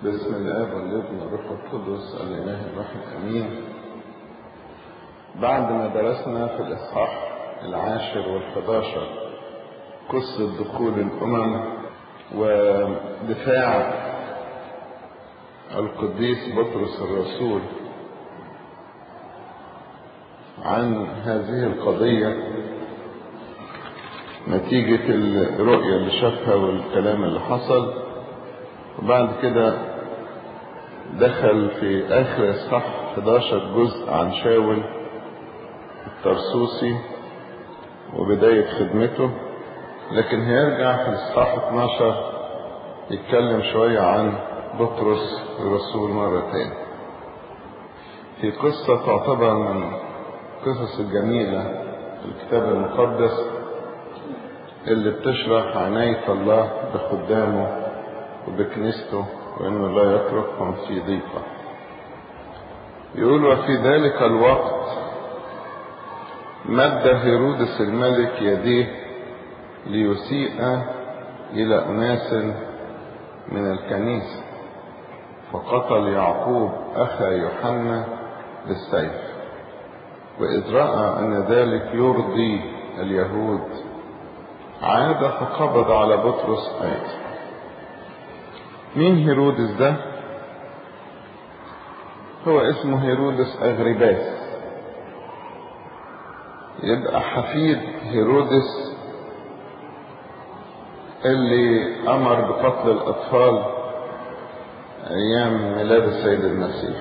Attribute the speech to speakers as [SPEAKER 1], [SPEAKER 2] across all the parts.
[SPEAKER 1] باسم الاب والابن والروح القدس الاله الواحد امين بعد ما درسنا في الاصحاح العاشر والحداشر قصة دخول الامم ودفاع القديس بطرس الرسول عن هذه القضية نتيجة الرؤية اللي شافها والكلام اللي حصل وبعد كده دخل في آخر إصحاح 11 جزء عن شاول الترسوسي وبداية خدمته لكن هيرجع في الإصحاح 12 يتكلم شوية عن بطرس الرسول مرة تاني في قصة تعتبر من القصص الجميلة في الكتاب المقدس اللي بتشرح عناية الله بخدامه وبكنيسته وانه لا يتركهم في ضيقه يقول وفي ذلك الوقت مد هيرودس الملك يديه ليسيء الى اناس من الكنيسه فقتل يعقوب اخا يوحنا بالسيف واذ راى ان ذلك يرضي اليهود عاد فقبض على بطرس ايضا مين هيرودس ده هو اسمه هيرودس أغرباس يبقى حفيد هيرودس اللي أمر بقتل الأطفال أيام ميلاد السيد المسيح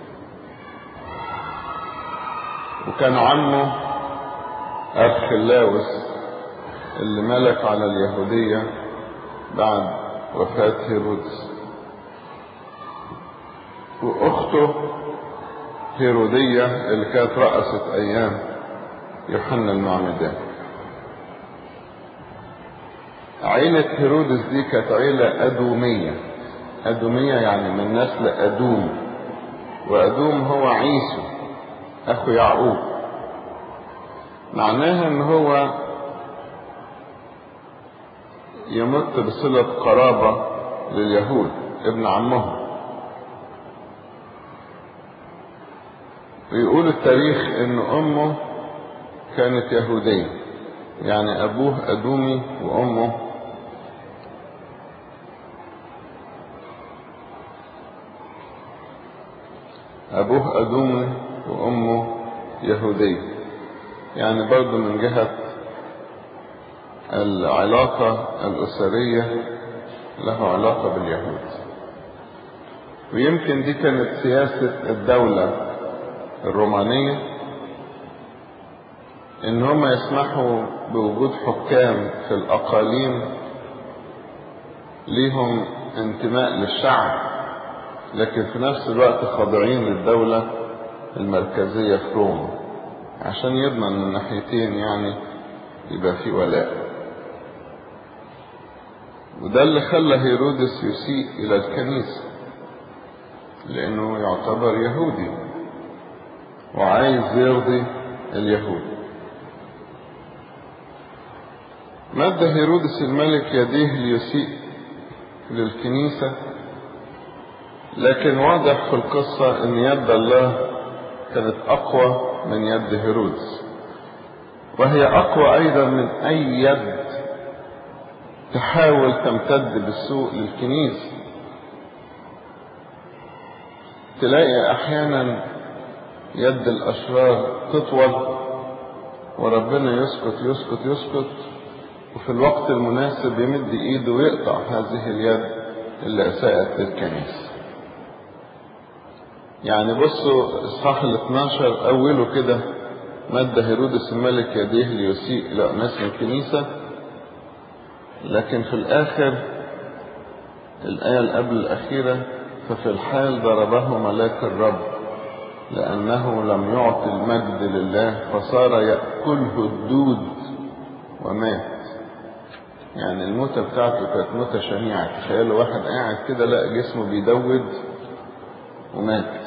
[SPEAKER 1] وكان عمه أرخلاوس اللي ملك على اليهودية بعد وفاة هيرودس وأخته هيرودية اللي كانت رأست أيام يوحنا المعمدان عيلة هيرودس دي كانت عيلة أدومية أدومية يعني من نسل أدوم وأدوم هو عيسو أخو يعقوب معناها إن هو يمت بصلة قرابة لليهود ابن عمهم ويقول التاريخ ان امه كانت يهودية يعني ابوه ادومي وامه ابوه ادومي وامه يهودية يعني برضه من جهة العلاقة الأسرية له علاقة باليهود ويمكن دي كانت سياسة الدولة الرومانية إن هم يسمحوا بوجود حكام في الأقاليم ليهم انتماء للشعب لكن في نفس الوقت خاضعين للدولة المركزية في روما عشان يضمن من ناحيتين يعني يبقى في ولاء وده اللي خلى هيرودس يسيء إلى الكنيسة لأنه يعتبر يهودي وعايز يرضي اليهود مد هيرودس الملك يديه ليسيء للكنيسة لكن واضح في القصة ان يد الله كانت اقوى من يد هيرودس وهي اقوى ايضا من اي يد تحاول تمتد بالسوء للكنيسة تلاقي احيانا يد الاشرار تطول وربنا يسكت يسكت يسكت وفي الوقت المناسب يمد ايده ويقطع هذه اليد اللي اساءت للكنيسة يعني بصوا اصحاح ال 12 اوله كده مد هيرودس الملك يديه ليسيء الى اناس الكنيسه لكن في الآخر الآية اللي قبل الأخيرة ففي الحال ضربه ملاك الرب لأنه لم يعطي المجد لله فصار يأكله الدود ومات يعني الموتة بتاعته كانت موتة شنيعة تخيلوا واحد قاعد كده لقى جسمه بيدود ومات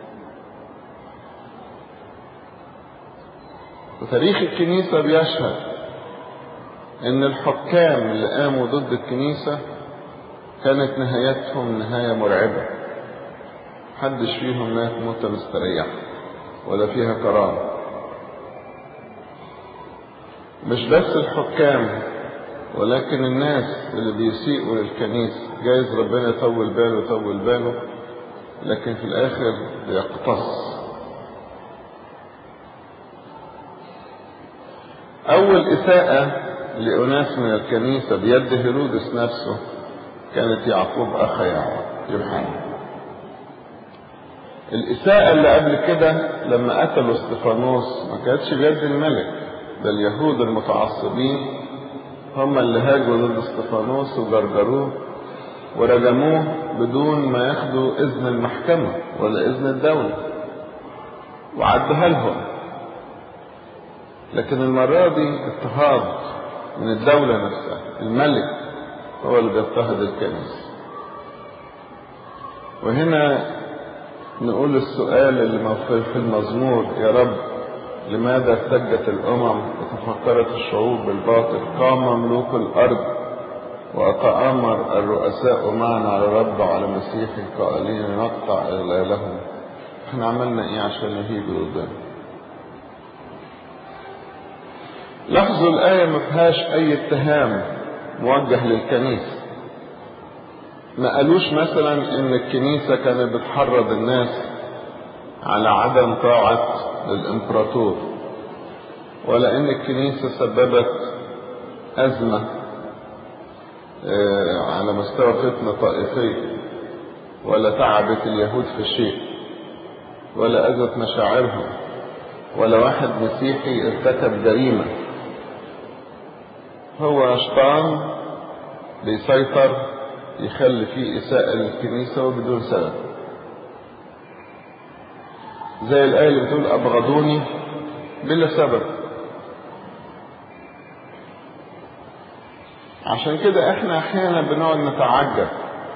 [SPEAKER 1] وتاريخ الكنيسة بيشهد ان الحكام اللي قاموا ضد الكنيسة كانت نهايتهم نهاية مرعبة محدش فيهم مات موتة مستريح ولا فيها كرامة مش بس الحكام ولكن الناس اللي بيسيئوا للكنيسة جايز ربنا يطول باله يطول باله لكن في الآخر بيقتص أول إساءة لأناس من الكنيسة بيد هيرودس نفسه كانت يعقوب أخا يوحنا الإساءة اللي قبل كده لما قتلوا استفانوس ما كانتش بيد الملك ده اليهود المتعصبين هم اللي هاجوا ضد استفانوس وجرجروه ورجموه بدون ما ياخدوا إذن المحكمة ولا إذن الدولة وعدها لهم لكن المرة دي اضطهاد من الدولة نفسها الملك هو اللي بيضطهد الكنيسة وهنا نقول السؤال اللي في المزمور يا رب لماذا ارتجت الأمم وتفكرت الشعوب بالباطل قام ملوك الأرض وأتآمر الرؤساء معنا على رب وعلى مسيحه قائلين نقطع إغلالهم احنا عملنا ايه عشان يهيجوا ضدنا لاحظوا الآية ما فيهاش أي اتهام موجه للكنيسة ما قالوش مثلا إن الكنيسة كانت بتحرض الناس على عدم طاعة للإمبراطور ولا إن الكنيسة سببت أزمة على مستوى فتنة طائفية ولا تعبت اليهود في شيء ولا أذت مشاعرهم ولا واحد مسيحي ارتكب جريمة هو شيطان بيسيطر يخلي فيه إساءة للكنيسة وبدون سبب زي الآية اللي بتقول أبغضوني بلا سبب عشان كده احنا احيانا بنقعد نتعجب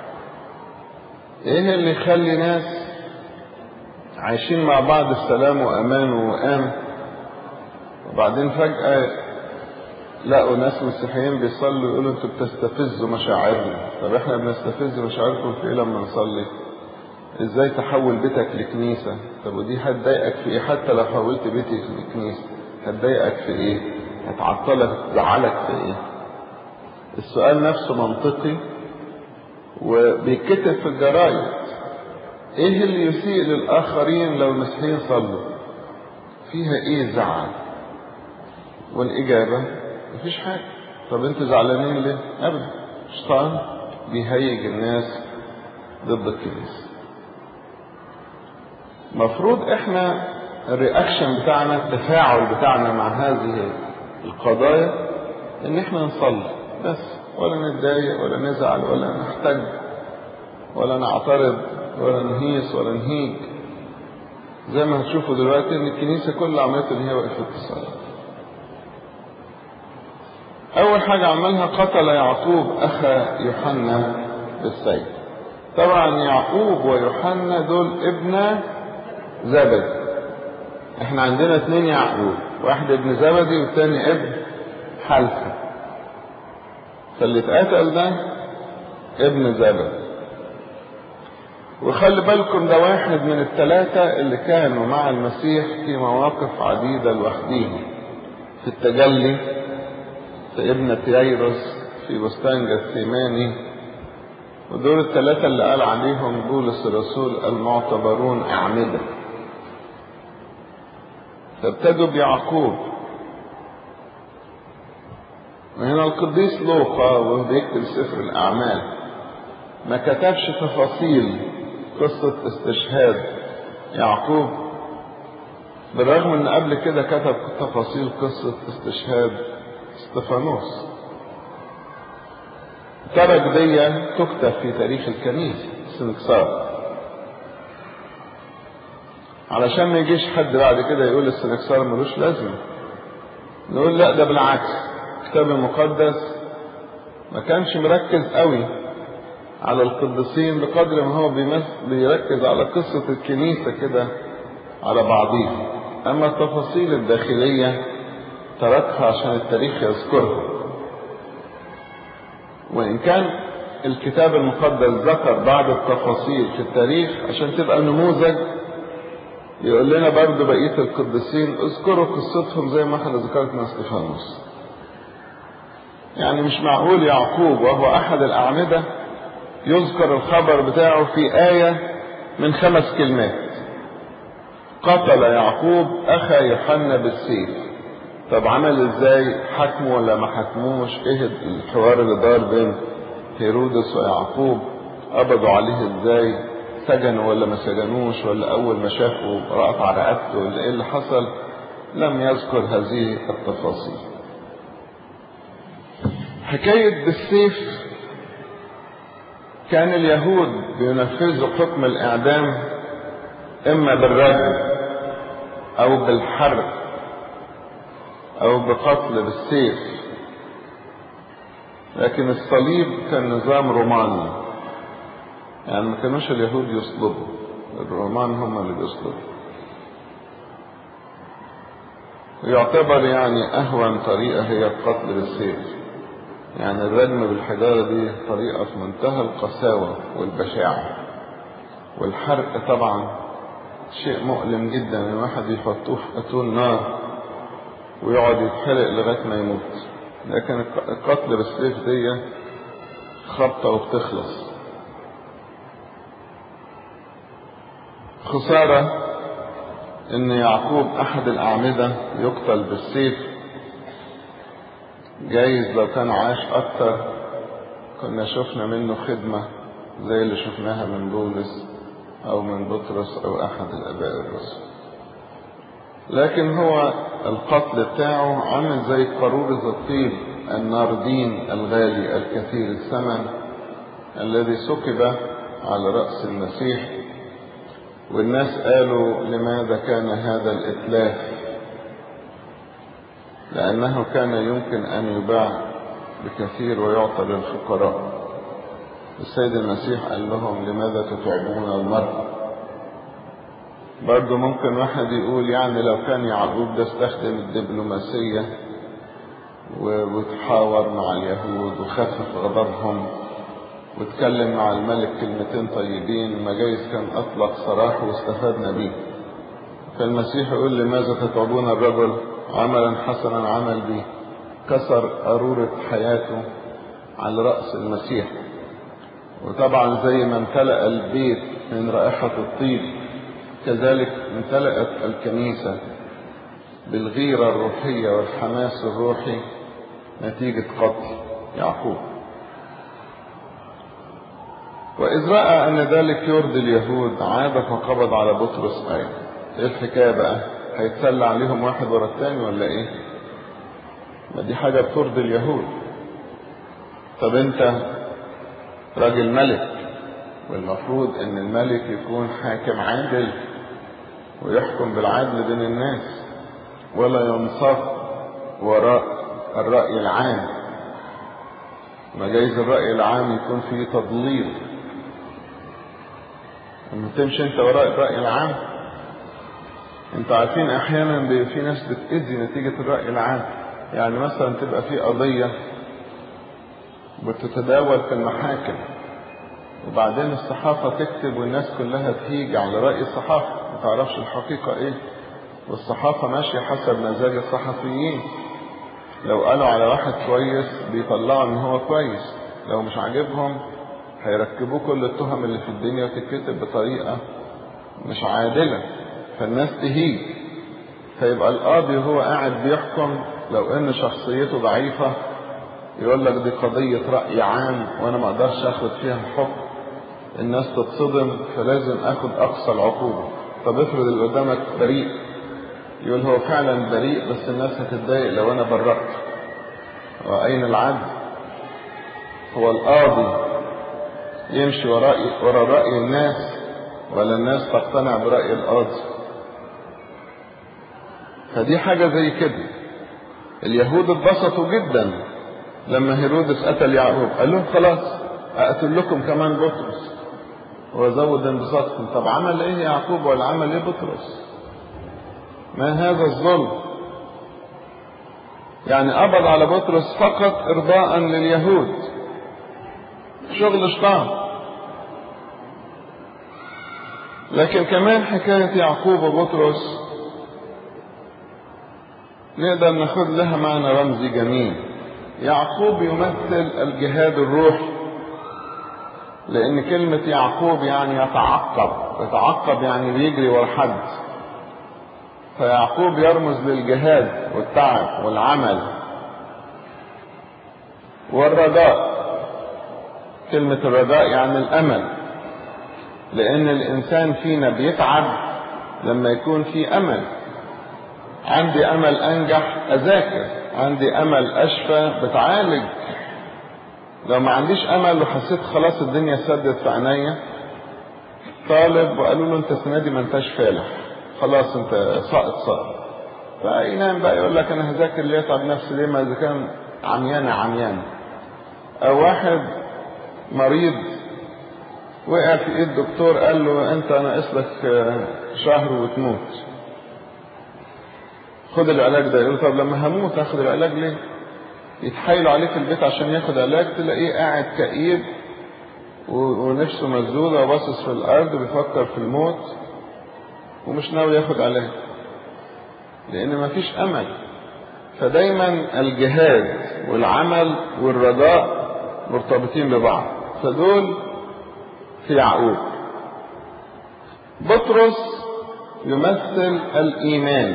[SPEAKER 1] ايه اللي يخلي ناس عايشين مع بعض السلام وامان ووئام وبعدين فجأة لقوا ناس مسيحيين بيصلوا يقولوا انتوا بتستفزوا مشاعرنا طب احنا بنستفز مشاعركم في ايه لما نصلي ازاي تحول بيتك لكنيسة طب ودي هتضايقك في ايه حتى لو حولت بيتك لكنيسة هتضايقك في ايه هتعطلك تزعلك في ايه السؤال نفسه منطقي وبيتكتب في الجرايد ايه اللي يسيء للاخرين لو المسيحيين صلوا فيها ايه زعل والاجابه مفيش حاجه طب انتوا زعلانين ليه ابدا شيطان بيهيج الناس ضد الكنيسه مفروض احنا الرياكشن بتاعنا التفاعل بتاعنا مع هذه القضايا ان احنا نصلي بس ولا نتضايق ولا نزعل ولا نحتج ولا نعترض ولا نهيص ولا نهيج زي ما هتشوفوا دلوقتي ان الكنيسة كل عملته ان هي وقفت تصلي اول حاجة عملها قتل يعقوب اخا يوحنا بالسيف طبعا يعقوب ويوحنا دول ابن زبد احنا عندنا اتنين يعقوب واحد ابن زبدي والتاني ابن حلفه فاللي اتقتل ده ابن زبد وخلي بالكم ده واحد من الثلاثة اللي كانوا مع المسيح في مواقف عديدة لوحديهم في التجلي في ابنة ييروس في بستان جثيماني ودول الثلاثة اللي قال عليهم بولس الرسول المعتبرون أعمدة فابتدوا بيعقوب وهنا القديس لوقا وهو بيكتب سفر الأعمال ما كتبش تفاصيل قصة استشهاد يعقوب بالرغم ان قبل كده كتب تفاصيل قصة استشهاد استفانوس ترك دي تكتب في تاريخ الكنيسة سنكسار علشان ما يجيش حد بعد كده يقول السنكسار ملوش لازمة نقول لا ده بالعكس الكتاب المقدس ما كانش مركز قوي على القديسين بقدر ما هو بيركز على قصة الكنيسة كده على بعضيها أما التفاصيل الداخلية تركها عشان التاريخ يذكرها وإن كان الكتاب المقدس ذكر بعض التفاصيل في التاريخ عشان تبقى نموذج يقول لنا برضه بقية القديسين اذكروا قصتهم زي ما احنا ذكرتنا استفانوس يعني مش معقول يعقوب وهو أحد الأعمدة يذكر الخبر بتاعه في آية من خمس كلمات قتل يعقوب أخا يوحنا بالسيف طب عمل ازاي حكمه ولا ما حكموش ايه الحوار اللي دار بين هيرودس ويعقوب قبضوا عليه ازاي سجنوا ولا ما سجنوش ولا اول ما شافوا رقط رقبته ولا ايه اللي حصل لم يذكر هذه التفاصيل حكاية بالسيف كان اليهود بينفذوا حكم الإعدام إما بالرجم أو بالحرق أو بقتل بالسيف لكن الصليب كان نظام روماني يعني ما كانوش اليهود يصلبوا الرومان هم اللي بيصلبوا ويعتبر يعني أهون طريقة هي القتل بالسيف يعني الرجم بالحجارة دي طريقة في منتهى القساوة والبشاعة والحرق طبعا شيء مؤلم جدا ان واحد يحطوه في اتون نار ويقعد يتحرق لغاية ما يموت لكن القتل بالسيف دي خبطة وبتخلص خسارة ان يعقوب احد الاعمدة يقتل بالسيف جايز لو كان عاش اكتر كنا شفنا منه خدمة زي اللي شفناها من بولس او من بطرس او احد الاباء الرسل لكن هو القتل بتاعه عامل زي قارورة الطيب الناردين الغالي الكثير الثمن الذي سكب على رأس المسيح والناس قالوا لماذا كان هذا الإتلاف لأنه كان يمكن أن يباع بكثير ويعطى للفقراء السيد المسيح قال لهم لماذا تتعبون المرء برضه ممكن واحد يقول يعني لو كان يعقوب ده استخدم الدبلوماسية وتحاور مع اليهود وخفف غضبهم واتكلم مع الملك كلمتين طيبين ما جايز كان أطلق سراح واستفدنا بيه فالمسيح يقول لماذا تتعبون الرجل عملا حسنا عمل به كسر قارورة حياته على رأس المسيح وطبعا زي ما امتلأ البيت من رائحة الطيب كذلك امتلأت الكنيسة بالغيرة الروحية والحماس الروحي نتيجة قتل يعقوب وإذ رأى أن ذلك يرضي اليهود عاد فقبض على بطرس أيضا إيه الحكاية بقى هيتسلى عليهم واحد ورا التاني ولا إيه ما دي حاجة بترضي اليهود طب أنت راجل ملك والمفروض ان الملك يكون حاكم عادل ويحكم بالعدل بين الناس ولا ينصف وراء الرأي العام ما جايز الرأي العام يكون فيه تضليل لما تمشي انت وراء الرأي العام انت عارفين احيانا في ناس بتأذي نتيجة الرأي العام يعني مثلا تبقى في قضية بتتداول في المحاكم وبعدين الصحافة تكتب والناس كلها تهيج على رأي الصحافة ما تعرفش الحقيقة ايه والصحافة ماشية حسب مزاج الصحفيين لو قالوا على واحد كويس بيطلعوا ان هو كويس لو مش عاجبهم هيركبوه كل التهم اللي في الدنيا وتتكتب بطريقة مش عادلة فالناس تهيج فيبقى القاضي وهو قاعد بيحكم لو ان شخصيته ضعيفة يقول لك دي قضية رأي عام وانا ما اقدرش اخد فيها حكم الناس تتصدم فلازم اخد اقصى العقوبة طب افرض اللي قدامك بريء يقول هو فعلا بريء بس الناس هتتضايق لو انا برأت واين العدل هو القاضي يمشي وراء ورا رأي الناس ولا الناس تقتنع برأي القاضي فدي حاجة زي كده اليهود اتبسطوا جدا لما هيرودس قتل يعقوب قال لهم خلاص اقتل لكم كمان بطرس وزود انبساطكم طب عمل ايه يعقوب ولا عمل ايه بطرس ما هذا الظلم يعني قبض على بطرس فقط ارضاء لليهود شغل شيطان لكن كمان حكاية يعقوب وبطرس نقدر ناخد لها معنى رمزي جميل يعقوب يمثل الجهاد الروحي لأن كلمة يعقوب يعني يتعقب يتعقب يعني بيجري ورا حد فيعقوب يرمز للجهاد والتعب والعمل والرجاء كلمة الرجاء يعني الأمل لأن الإنسان فينا بيتعب لما يكون في أمل عندي أمل أنجح أذاكر عندي أمل أشفى بتعالج لو ما عنديش أمل وحسيت خلاص الدنيا سدت في عينيا طالب وقالوا له أنت السنة دي ما أنتش فالح خلاص أنت ساقط ساقط فينام بقى يقول لك أنا هذاكر ليه أتعب نفسي ليه ما إذا كان عميانة عميانة أو واحد مريض وقع في ايد دكتور قال له انت ناقص لك شهر وتموت خد العلاج ده يقول له طب لما هموت هاخد العلاج ليه يتحايلوا عليه في البيت عشان ياخد علاج تلاقيه قاعد كئيب ونفسه مسدودة وباصص في الأرض بيفكر في الموت ومش ناوي ياخد علاج لأن مفيش أمل فدايما الجهاد والعمل والرجاء مرتبطين ببعض فدول في يعقوب بطرس يمثل الإيمان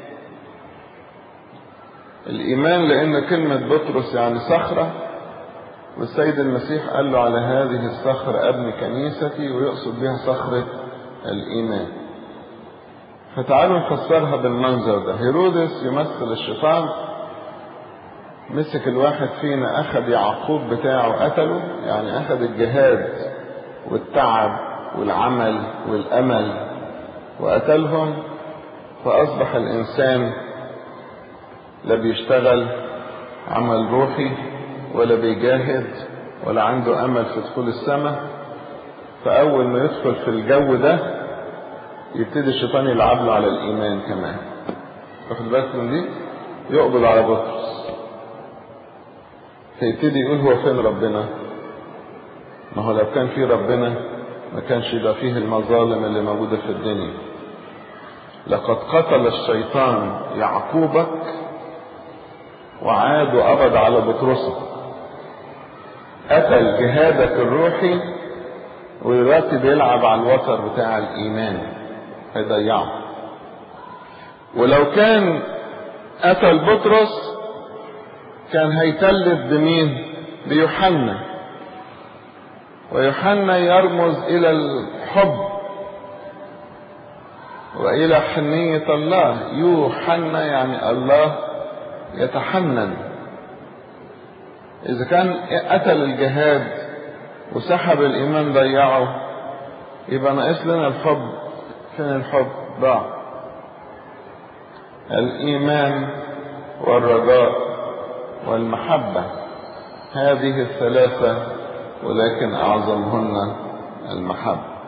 [SPEAKER 1] الإيمان لأن كلمة بطرس يعني صخرة والسيد المسيح قال له على هذه الصخرة أبني كنيستي ويقصد بها صخرة الإيمان فتعالوا نفسرها بالمنظر ده هيرودس يمثل الشيطان مسك الواحد فينا أخذ يعقوب بتاعه قتله يعني أخذ الجهاد والتعب والعمل والأمل وقتلهم فأصبح الإنسان لا بيشتغل عمل روحي ولا بيجاهد ولا عنده أمل في دخول السماء فأول ما يدخل في الجو ده يبتدي الشيطان يلعب له على الإيمان كمان واخد بالك من دي يقبض على بطرس فيبتدي يقول هو فين ربنا ما هو لو كان في ربنا ما كانش يبقى فيه المظالم اللي موجودة في الدنيا لقد قتل الشيطان يعقوبك وعاد وقبض على بطرسك قتل جهادك الروحي ودلوقتي بيلعب على الوتر بتاع الإيمان هيضيعه ولو كان قتل بطرس كان هيتلف بمين بيوحنا ويوحنا يرمز إلى الحب وإلى حنية الله يوحنا يعني الله يتحنن إذا كان قتل الجهاد وسحب الإيمان ضيعه يبقى ناقص لنا الحب فين الحب ضاع الإيمان والرجاء والمحبة هذه الثلاثة ولكن أعظمهن المحبة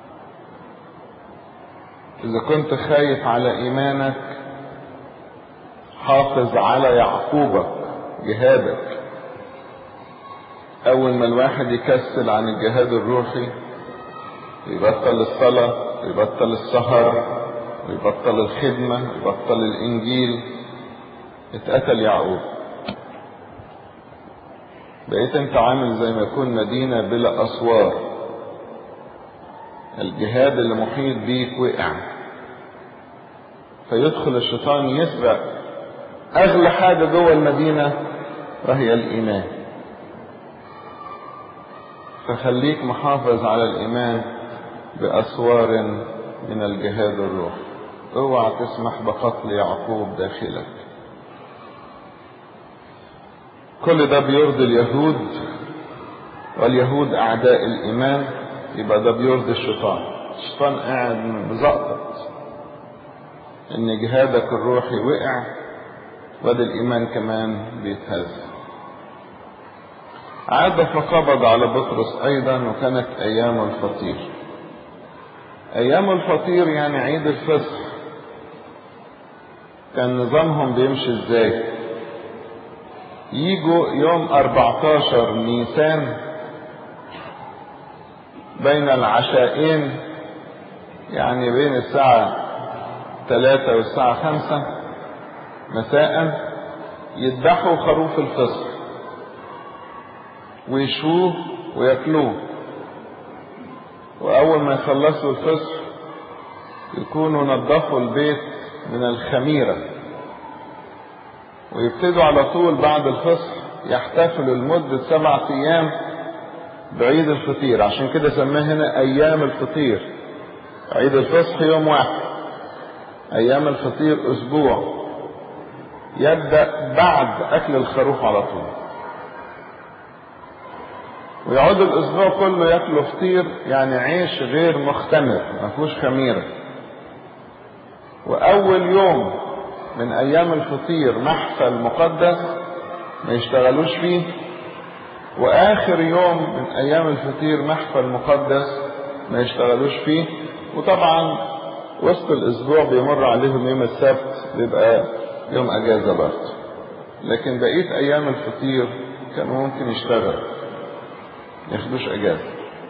[SPEAKER 1] إذا كنت خايف على إيمانك حافظ على يعقوبك جهادك أول ما الواحد يكسل عن الجهاد الروحي يبطل الصلاة يبطل السهر يبطل الخدمة يبطل الإنجيل اتقتل يعقوب بقيت انت عامل زي ما يكون مدينة بلا أسوار الجهاد اللي محيط بيك وقع فيدخل الشيطان يسرق أغلى حاجة جوه المدينة وهي الإيمان فخليك محافظ على الإيمان بأسوار من الجهاد الروحي اوعى تسمح بقتل يعقوب داخلك كل ده بيرضي اليهود واليهود أعداء الإيمان يبقى ده بيرضي الشيطان الشيطان قاعد مزقطط إن جهادك الروحي وقع وده الإيمان كمان بيتهز عاد فقبض على بطرس أيضا وكانت أيام الفطير أيام الفطير يعني عيد الفصح كان نظامهم بيمشي ازاي يجوا يوم 14 نيسان بين العشائين يعني بين الساعة ثلاثة والساعة خمسة مساء يذبحوا خروف الفصح ويشوه وياكلوه وأول ما يخلصوا الفصح يكونوا نظفوا البيت من الخميرة ويبتدوا على طول بعد الفصح يحتفلوا لمدة سبعة أيام بعيد الفطير عشان كده سماه هنا أيام الفطير عيد الفصح يوم واحد أيام الفطير أسبوع يبدأ بعد أكل الخروف على طول ويقعدوا الأسبوع كله ياكلوا فطير يعني عيش غير مختمر ما فيهوش خميرة وأول يوم من أيام الفطير محفل مقدس ما يشتغلوش فيه وآخر يوم من أيام الفطير محفل مقدس ما يشتغلوش فيه وطبعا وسط الأسبوع بيمر عليهم يوم السبت بيبقى يوم أجازة برضه لكن بقية أيام الفطير كانوا ممكن يشتغل ياخدوش أجازة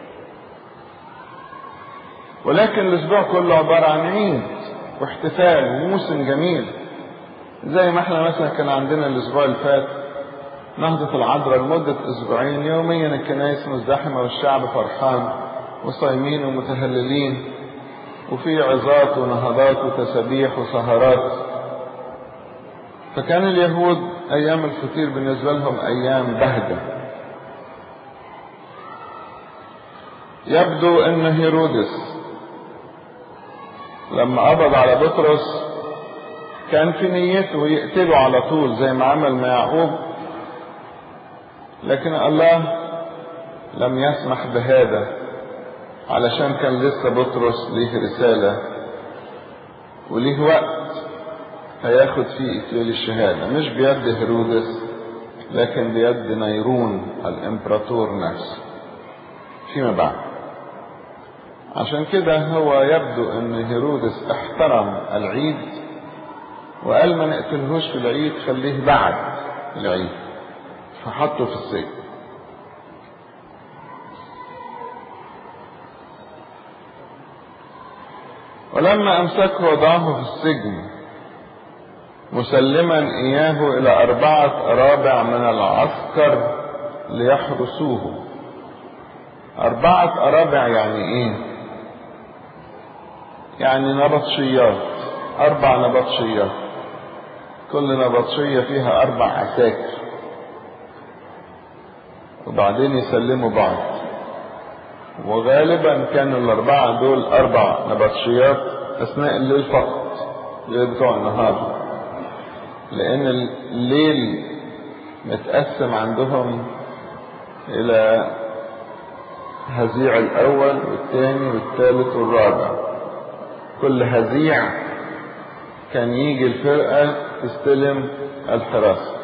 [SPEAKER 1] ولكن الأسبوع كله عبارة عن عيد واحتفال وموسم جميل زي ما احنا مثلا كان عندنا الأسبوع اللي فات نهضة العذراء لمدة أسبوعين يوميا الكنائس مزدحمة والشعب فرحان وصايمين ومتهللين وفي عظات ونهضات وتسابيح وسهرات فكان اليهود أيام الفطير بالنسبة لهم أيام بهجة يبدو أن هيرودس لما قبض على بطرس كان في نيته يقتله على طول زي ما عمل مع يعقوب لكن الله لم يسمح بهذا علشان كان لسه بطرس ليه رسالة وليه وقت هياخد فيه إكليل الشهادة مش بيد هيرودس لكن بيد نيرون الإمبراطور نفسه فيما بعد عشان كده هو يبدو ان هيرودس احترم العيد وقال ما نقتلهوش في العيد خليه بعد العيد فحطه في السجن ولما امسكه وضعه في السجن مسلما اياه الى اربعه ارابع من العسكر ليحرسوه اربعه ارابع يعني ايه يعني نبطشيات اربع نبطشيات كل نبطشيه فيها اربع عساكر وبعدين يسلموا بعض وغالبا كان الأربعة دول أربع نبطشيات أثناء الليل فقط غير بتوع النهار لأن الليل متقسم عندهم إلى هزيع الأول والثاني والثالث والرابع كل هزيع كان يجي الفرقة تستلم الحراسة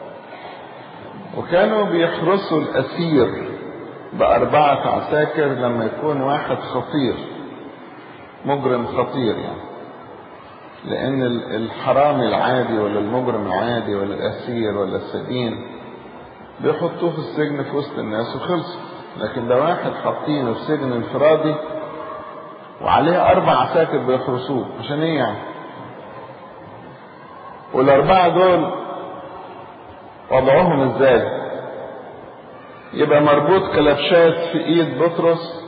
[SPEAKER 1] وكانوا بيحرسوا الأسير بأربعة عساكر لما يكون واحد خطير مجرم خطير يعني لأن الحرامي العادي ولا المجرم العادي ولا الأسير ولا السجين بيحطوه في السجن في وسط الناس وخلصوا لكن ده واحد حاطينه في سجن انفرادي وعليه أربع عساكر بيحرسوه عشان إيه يعني؟ والأربعة دول وضعهم ازاي يبقى مربوط كلبشات في ايد بطرس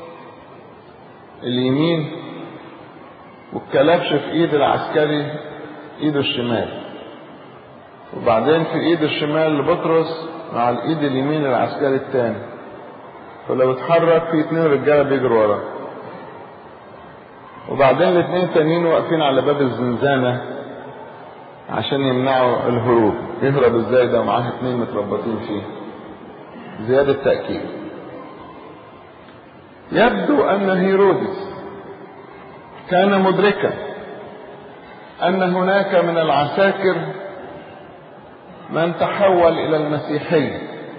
[SPEAKER 1] اليمين والكلبش في ايد العسكري ايده الشمال وبعدين في ايد الشمال لبطرس مع الايد اليمين العسكري التاني فلو اتحرك في اتنين رجاله بيجروا وراه وبعدين الاتنين تانيين واقفين على باب الزنزانه عشان يمنعوا الهروب يهرب ازاي ده معاه اتنين متربطين فيه زيادة تأكيد يبدو أن هيرودس كان مدركا أن هناك من العساكر من تحول إلى المسيحية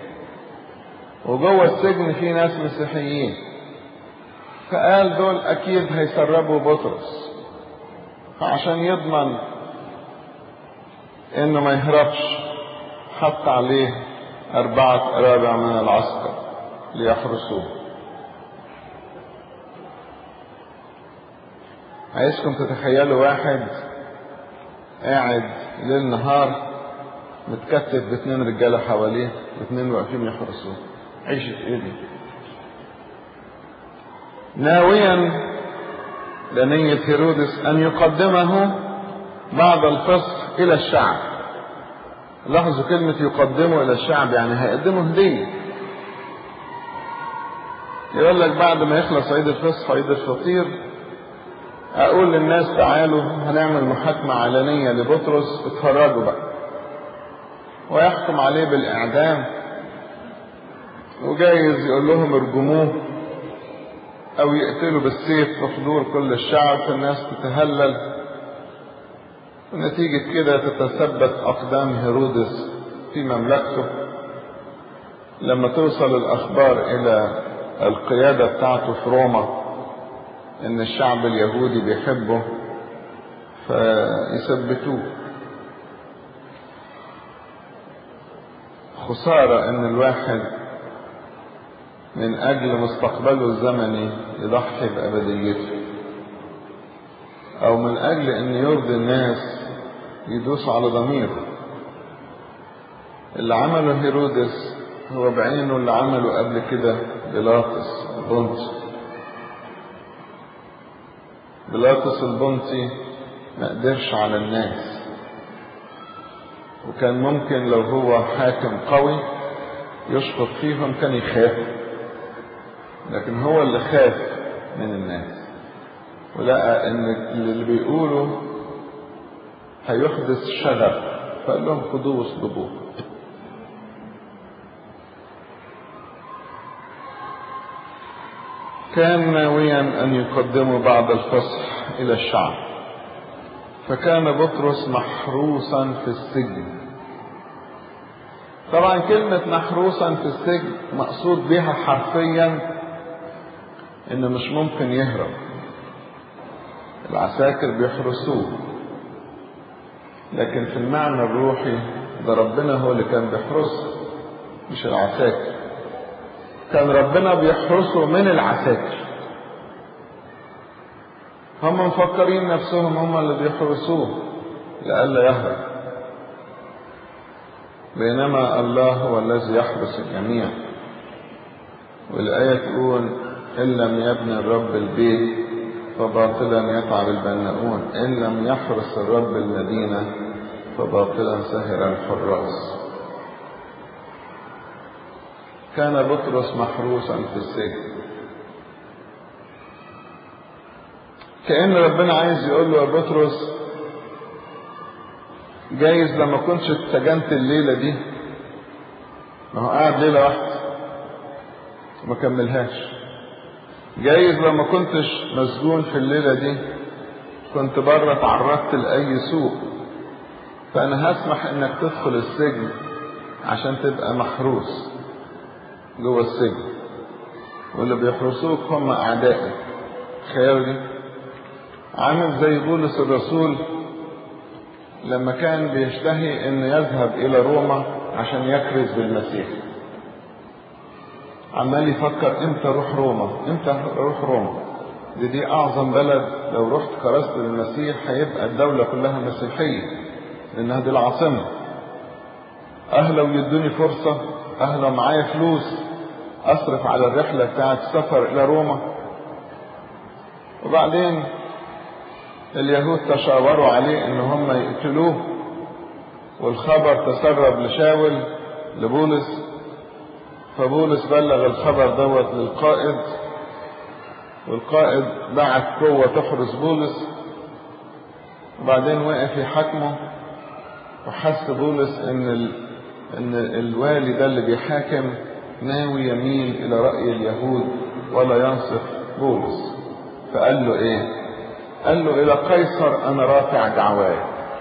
[SPEAKER 1] وجوه السجن في ناس مسيحيين فقال دول أكيد هيسربوا بطرس فعشان يضمن انه ما يهربش حط عليه اربعة ارابع من العسكر ليحرسوه عايزكم تتخيلوا واحد قاعد ليل نهار متكتف باتنين رجاله حواليه واتنين واقفين يحرسوه عيشة ايه دي ناويا لنية هيرودس ان يقدمه بعد الفصح الى الشعب لاحظوا كلمة يقدمه الى الشعب يعني هيقدمه هدية يقول لك بعد ما يخلص عيد الفصح وعيد الفطير اقول للناس تعالوا هنعمل محاكمة علنية لبطرس اتفرجوا بقى ويحكم عليه بالاعدام وجايز يقول لهم ارجموه او يقتلوا بالسيف في حضور كل الشعب فالناس تتهلل ونتيجة كده تتثبت اقدام هيرودس في مملكته لما توصل الاخبار الى القيادة بتاعته في روما ان الشعب اليهودي بيحبه فيثبتوه خسارة ان الواحد من اجل مستقبله الزمني يضحي بابديته او من اجل ان يرضي الناس يدوس على ضميره اللي عمله هيرودس هو بعينه اللي عمله قبل كده بيلاطس البنطي بيلاطس البنطي ما قدرش على الناس وكان ممكن لو هو حاكم قوي يشفط فيهم كان يخاف لكن هو اللي خاف من الناس ولقى ان اللي بيقوله هيحدث شغب فقال لهم خدوه واصلبوه كان ناويا ان يقدموا بعد الفصح الى الشعب فكان بطرس محروسا في السجن طبعا كلمة محروسا في السجن مقصود بها حرفيا انه مش ممكن يهرب العساكر بيحرسوه لكن في المعنى الروحي ده ربنا هو اللي كان بيحرسه مش العساكر كان ربنا بيحرسه من العساكر هم مفكرين نفسهم هم اللي بيحرسوه لئلا يهرب بينما الله هو الذي يحرس الجميع والآية تقول إن لم يبني الرب البيت فباطلا يتعب البناؤون إن لم يحرس الرب المدينة فباطلا سهر الحراس كان بطرس محروسا في السجن كأن ربنا عايز يقول له يا بطرس جايز لما كنتش اتسجنت الليلة دي ما هو قاعد ليلة واحدة وما كملهاش جايز لما كنتش مسجون في الليلة دي كنت بره تعرضت لأي سوء فأنا هسمح إنك تدخل السجن عشان تبقى محروس جوه السجن واللي بيحرسوك هم أعدائك تخيلوا دي عامل زي بولس الرسول لما كان بيشتهي انه يذهب الى روما عشان يكرز بالمسيح عمال يفكر امتى اروح روما امتى اروح روما دي دي اعظم بلد لو رحت كرست للمسيح هيبقى الدولة كلها مسيحية لانها دي العاصمة اهلا ويدوني فرصة اهلا معايا فلوس اصرف على الرحلة بتاعت السفر الى روما وبعدين اليهود تشاوروا عليه ان هم يقتلوه والخبر تسرب لشاول لبولس فبولس بلغ الخبر دوت للقائد والقائد بعت قوة تحرس بولس وبعدين وقف يحاكمه وحس بولس ان ال... ان الوالي ده اللي بيحاكم ناوي يميل الى رأي اليهود ولا ينصف بولس فقال له ايه قال له الى قيصر انا رافع دعواي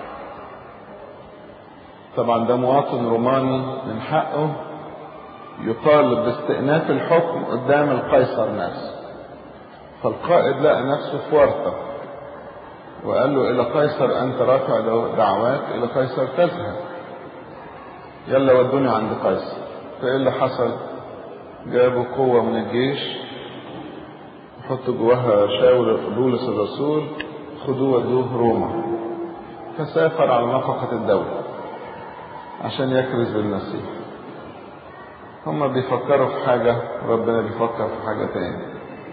[SPEAKER 1] طبعا ده مواطن روماني من حقه يطالب باستئناف الحكم قدام القيصر نفسه فالقائد لقى نفسه في ورطة وقال له إلى قيصر أنت رافع دعواك إلى قيصر تذهب يلا ودوني عند قيصر فإيه اللي حصل جابوا قوة من الجيش يحطوا جواها شاول بولس الرسول خدوه ودوه روما فسافر على نفقة الدولة عشان يكرز بالمسيح هما بيفكروا في حاجة ربنا بيفكر في حاجة تاني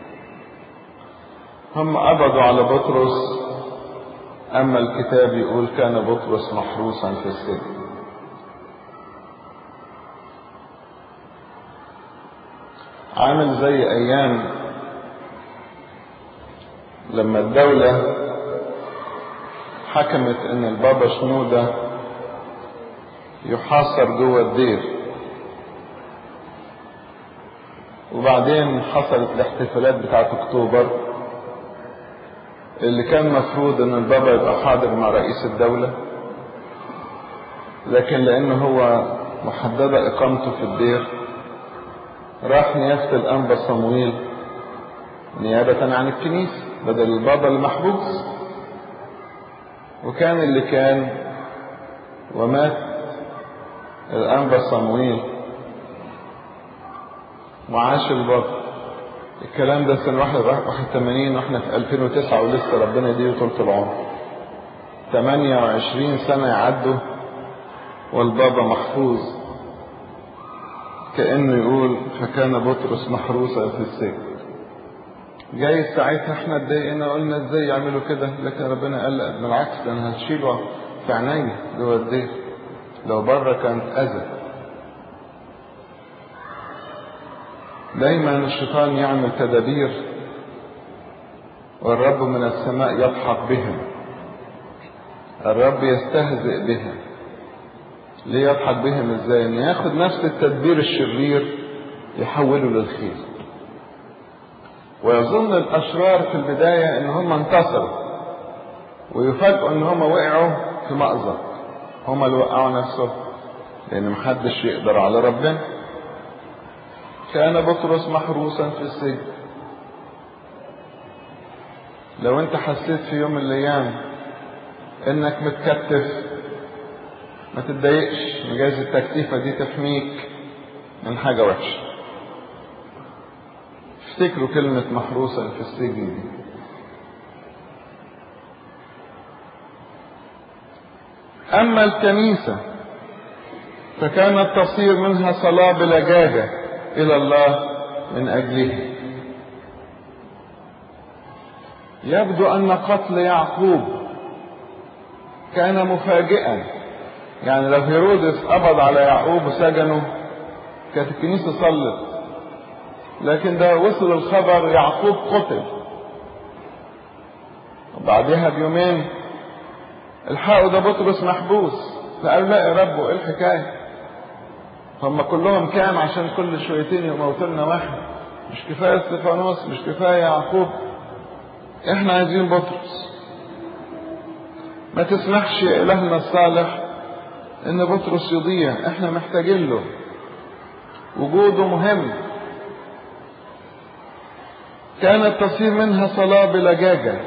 [SPEAKER 1] هم قبضوا على بطرس أما الكتاب يقول كان بطرس محروسا في السجن عامل زي أيام لما الدولة حكمت إن البابا شنودة يحاصر جوه الدير وبعدين حصلت الاحتفالات بتاعت اكتوبر اللي كان مفروض ان البابا يبقى حاضر مع رئيس الدولة لكن لانه هو محددة اقامته في الدير راح نيافة الانبا صمويل نيابة عن الكنيسة بدل البابا المحبوس وكان اللي كان ومات الانبا صمويل وعاش البابا الكلام ده سنة واحد واحد تمانين واحنا في 2009 ولسه ربنا يديه طولة العمر 28 سنة يعدوا والبابا محفوظ كأنه يقول فكان بطرس محروسا في السجن جاي ساعتها احنا اتضايقنا قلنا ازاي يعملوا كده لكن ربنا قال لا بالعكس ده انا هشيله في عينيا جوه الدير لو بره كانت اذى دايما الشيطان يعمل تدابير والرب من السماء يضحك بهم الرب يستهزئ بهم ليه يضحك بهم ازاي ان ياخد نفس التدبير الشرير يحوله للخير ويظن الاشرار في البداية ان هم انتصروا ويفاجئوا ان هم وقعوا في مأزق هم اللي وقعوا نفسهم لان محدش يقدر على ربنا كان بطرس محروسا في السجن لو انت حسيت في يوم من الايام انك متكتف ما تتضايقش مجاز التكتيفه دي تحميك من حاجه وحشه افتكروا كلمه محروسا في السجن دي اما الكنيسه فكانت تصير منها صلاه بلجاجه إلى الله من أجله يبدو أن قتل يعقوب كان مفاجئا يعني لو هيرودس قبض على يعقوب وسجنه كانت الكنيسة صلت لكن ده وصل الخبر يعقوب قتل وبعدها بيومين الحقوا ده بطرس محبوس فقالوا لا يا رب ايه الحكايه هم كلهم كام عشان كل شويتين يموتوا لنا واحد مش كفايه استفانوس مش كفايه يعقوب احنا عايزين بطرس ما تسمحش يا الهنا الصالح ان بطرس يضيع احنا محتاجين له وجوده مهم كانت تصير منها صلاة بلجاجة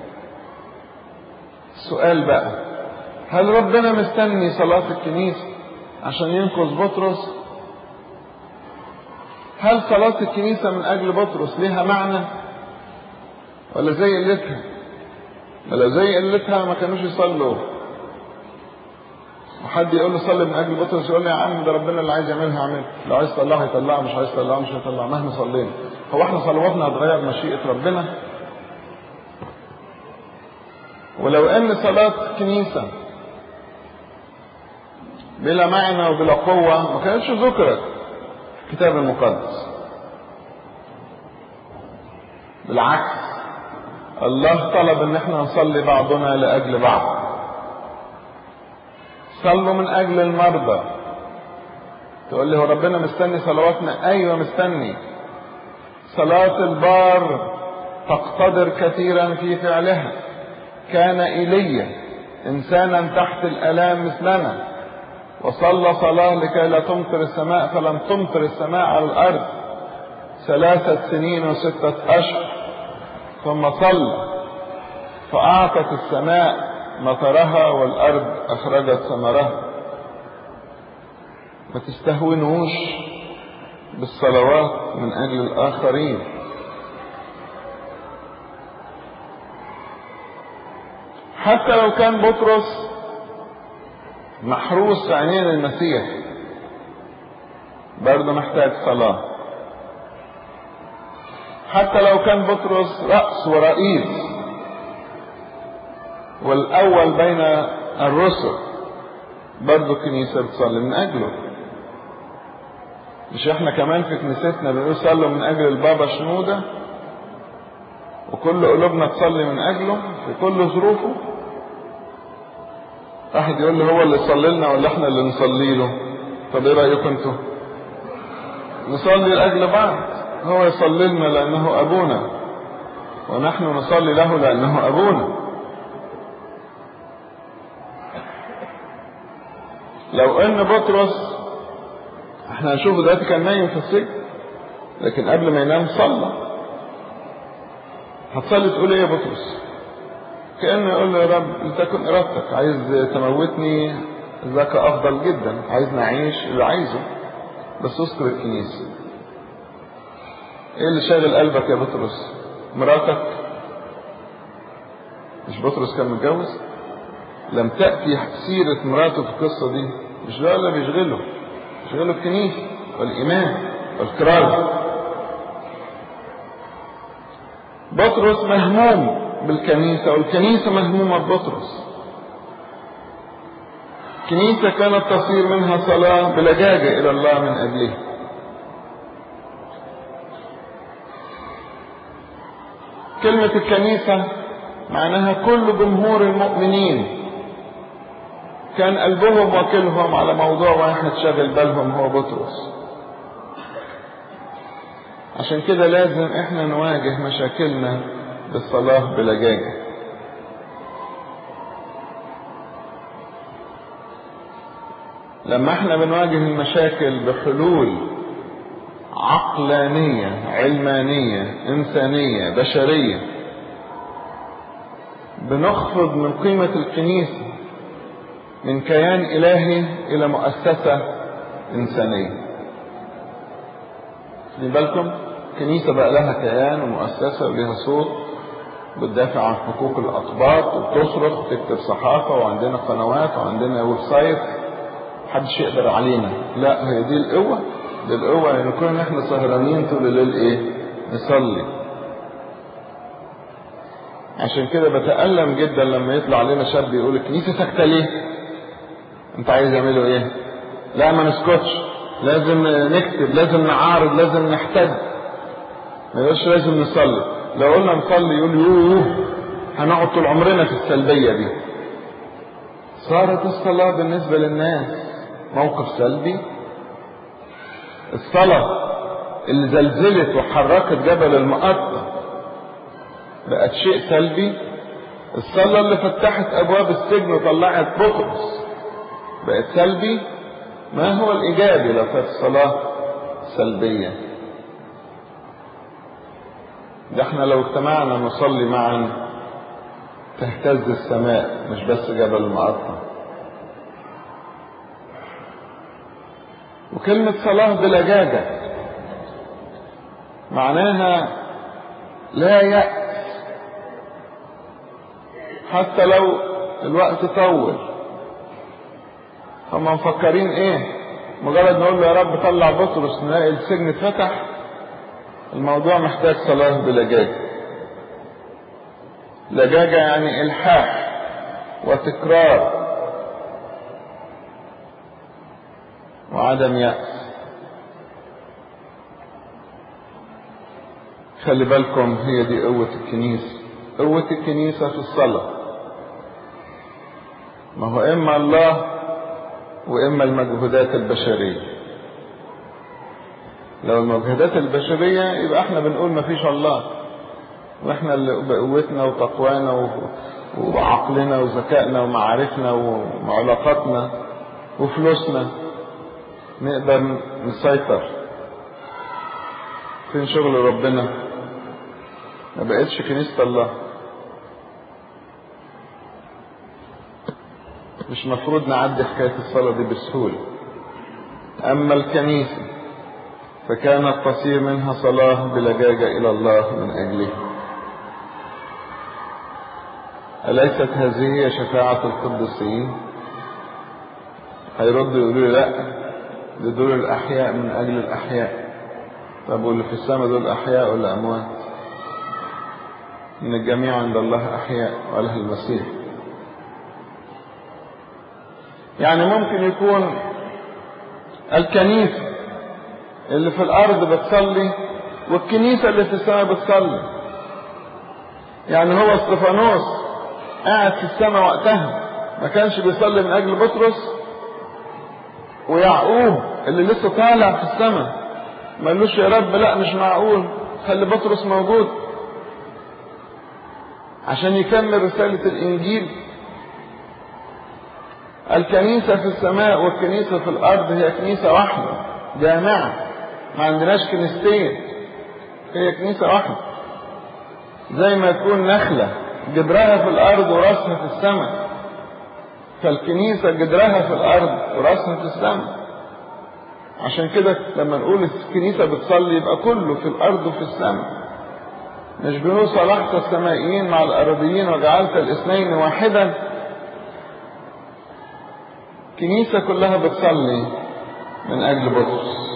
[SPEAKER 1] السؤال بقى هل ربنا مستني صلاة الكنيسة عشان ينقذ بطرس هل صلاة الكنيسة من أجل بطرس لها معنى ولا زي قلتها ولا زي قلتها ما كانوش يصلوا وحد يقول له صلي من أجل بطرس يقول له يا عم ده ربنا اللي عايز يعملها يعملها لو عايز يطلعها يطلعها مش عايز يطلعها مش هيطلعها مهما صلينا هو احنا صلواتنا هتغير مشيئة ربنا ولو ان صلاة كنيسة بلا معنى وبلا قوة ما كانتش ذكرت في الكتاب المقدس بالعكس الله طلب ان احنا نصلي بعضنا لاجل بعض صلوا من اجل المرضى تقول لي هو ربنا مستني صلواتنا ايوه مستني صلاة البار تقتدر كثيرا في فعلها كان ايليا انسانا تحت الالام مثلنا وصلى صلاة لكي لا تمطر السماء فلم تمطر السماء على الأرض ثلاثة سنين وستة أشهر ثم صلى فأعطت السماء مطرها والأرض أخرجت ثمرها ما تستهونوش بالصلوات من أجل الآخرين حتى لو كان بطرس محروس في عينين المسيح برضه محتاج صلاة حتى لو كان بطرس رأس ورئيس والأول بين الرسل برضه الكنيسة بتصلي من أجله مش احنا كمان في كنيستنا بنقول صلوا من أجل البابا شنودة وكل قلوبنا تصلي من أجله في كل ظروفه واحد يقول لي هو اللي يصلي لنا ولا احنا اللي نصلي له طب ايه رأيكم انتوا نصلي لأجل بعض هو يصلي لنا لأنه أبونا ونحن نصلي له لأنه أبونا لو ان بطرس احنا هنشوف دلوقتي كان نايم في السجن لكن قبل ما ينام صلى هتصلي تقول ايه يا بطرس كأنه يقول له يا رب لتكن ارادتك عايز تموتني ذاك افضل جدا عايز نعيش اللي عايزه بس اذكر الكنيسة ايه اللي شاغل قلبك يا بطرس مراتك مش بطرس كان متجوز لم تأتي سيرة مراته في القصة دي مش ده اللي بيشغله بيشغله الكنيسة والإيمان والكرازة بطرس مهموم بالكنيسة والكنيسة مهمومة ببطرس الكنيسة كانت تصير منها صلاة بلجاجة إلى الله من أجله كلمة الكنيسة معناها كل جمهور المؤمنين كان قلبهم وكلهم على موضوع واحد شاغل بالهم هو بطرس عشان كده لازم احنا نواجه مشاكلنا بالصلاة بلجاجة لما احنا بنواجه المشاكل بحلول عقلانية علمانية إنسانية بشرية بنخفض من قيمة الكنيسة من كيان إلهي إلى مؤسسة إنسانية خلي بالكم كنيسة بقى لها كيان ومؤسسة ولها صوت بتدافع عن حقوق الأقباط وبتصرخ وتكتب صحافة وعندنا قنوات وعندنا ويب سايت محدش يقدر علينا لا هي دي القوة دي القوة يعني نكون احنا سهرانين طول الليل ايه نصلي عشان كده بتألم جدا لما يطلع علينا شاب يقول الكنيسة ساكتة ليه انت عايز يعملوا ايه لا ما نسكتش لازم نكتب لازم نعارض لازم نحتج ما يقولش لازم نصلي لو قلنا نصلي يقول يوه هنقعد طول عمرنا في السلبية دي صارت الصلاة بالنسبة للناس موقف سلبي الصلاة اللي زلزلت وحركت جبل المقطة بقت شيء سلبي الصلاة اللي فتحت أبواب السجن وطلعت بطرس بقت سلبي ما هو الإيجابي لو كانت الصلاة سلبية ده احنا لو اجتمعنا نصلي معا تهتز السماء مش بس جبل المقطة وكلمة صلاة بلجاجة معناها لا يأس حتى لو الوقت طول هم مفكرين ايه مجرد نقول له يا رب طلع بطرس نلاقي السجن اتفتح الموضوع محتاج صلاة بلجاجة لجاجة يعني إلحاح وتكرار وعدم يأس خلي بالكم هي دي قوة الكنيسة قوة الكنيسة في الصلاة ما هو إما الله وإما المجهودات البشرية لو المجهودات البشرية يبقى احنا بنقول ما فيش الله واحنا اللي بقوتنا وتقوانا وعقلنا وذكائنا ومعارفنا وعلاقاتنا وفلوسنا نقدر نسيطر فين شغل ربنا ما بقتش كنيسة الله مش مفروض نعدي حكاية الصلاة دي بسهولة أما الكنيسة فكانت تصير منها صلاة بلجاجة إلى الله من أجله أليست هذه هي شفاعة القديسين هيردوا يقولوا لي لا ده دول الأحياء من أجل الأحياء طب واللي في السماء دول أحياء ولا أموات إن الجميع عند الله أحياء وله المسيح يعني ممكن يكون الكنيسة اللي في الأرض بتصلي والكنيسة اللي في السماء بتصلي يعني هو استفانوس قاعد في السماء وقتها ما كانش بيصلي من أجل بطرس ويعقوب اللي لسه طالع في السماء ما قالوش يا رب لا مش معقول خلي بطرس موجود عشان يكمل رسالة الإنجيل الكنيسة في السماء والكنيسة في الأرض هي كنيسة واحدة جامعة ما عندناش كنيستين هي كنيسة واحدة زي ما يكون نخلة جدرها في الأرض وراسها في السماء فالكنيسة جدرها في الأرض وراسها في السماء عشان كده لما نقول الكنيسة بتصلي يبقى كله في الأرض وفي السماء مش بنقول صلحت السمائيين مع الأرضيين وجعلت الاثنين واحدا كنيسة كلها بتصلي من أجل بطرس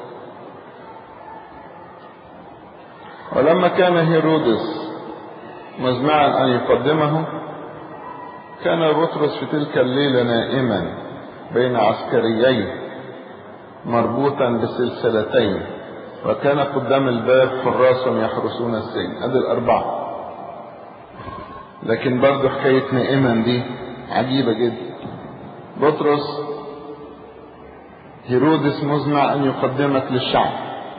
[SPEAKER 1] ولما كان هيرودس مزمعا أن يقدمه كان بطرس في تلك الليلة نائما بين عسكريين مربوطا بسلسلتين وكان قدام الباب حراس يحرسون السجن ادي الاربعه لكن برضه حكايه نائما دي عجيبه جدا بطرس هيرودس مزمع ان يقدمك للشعب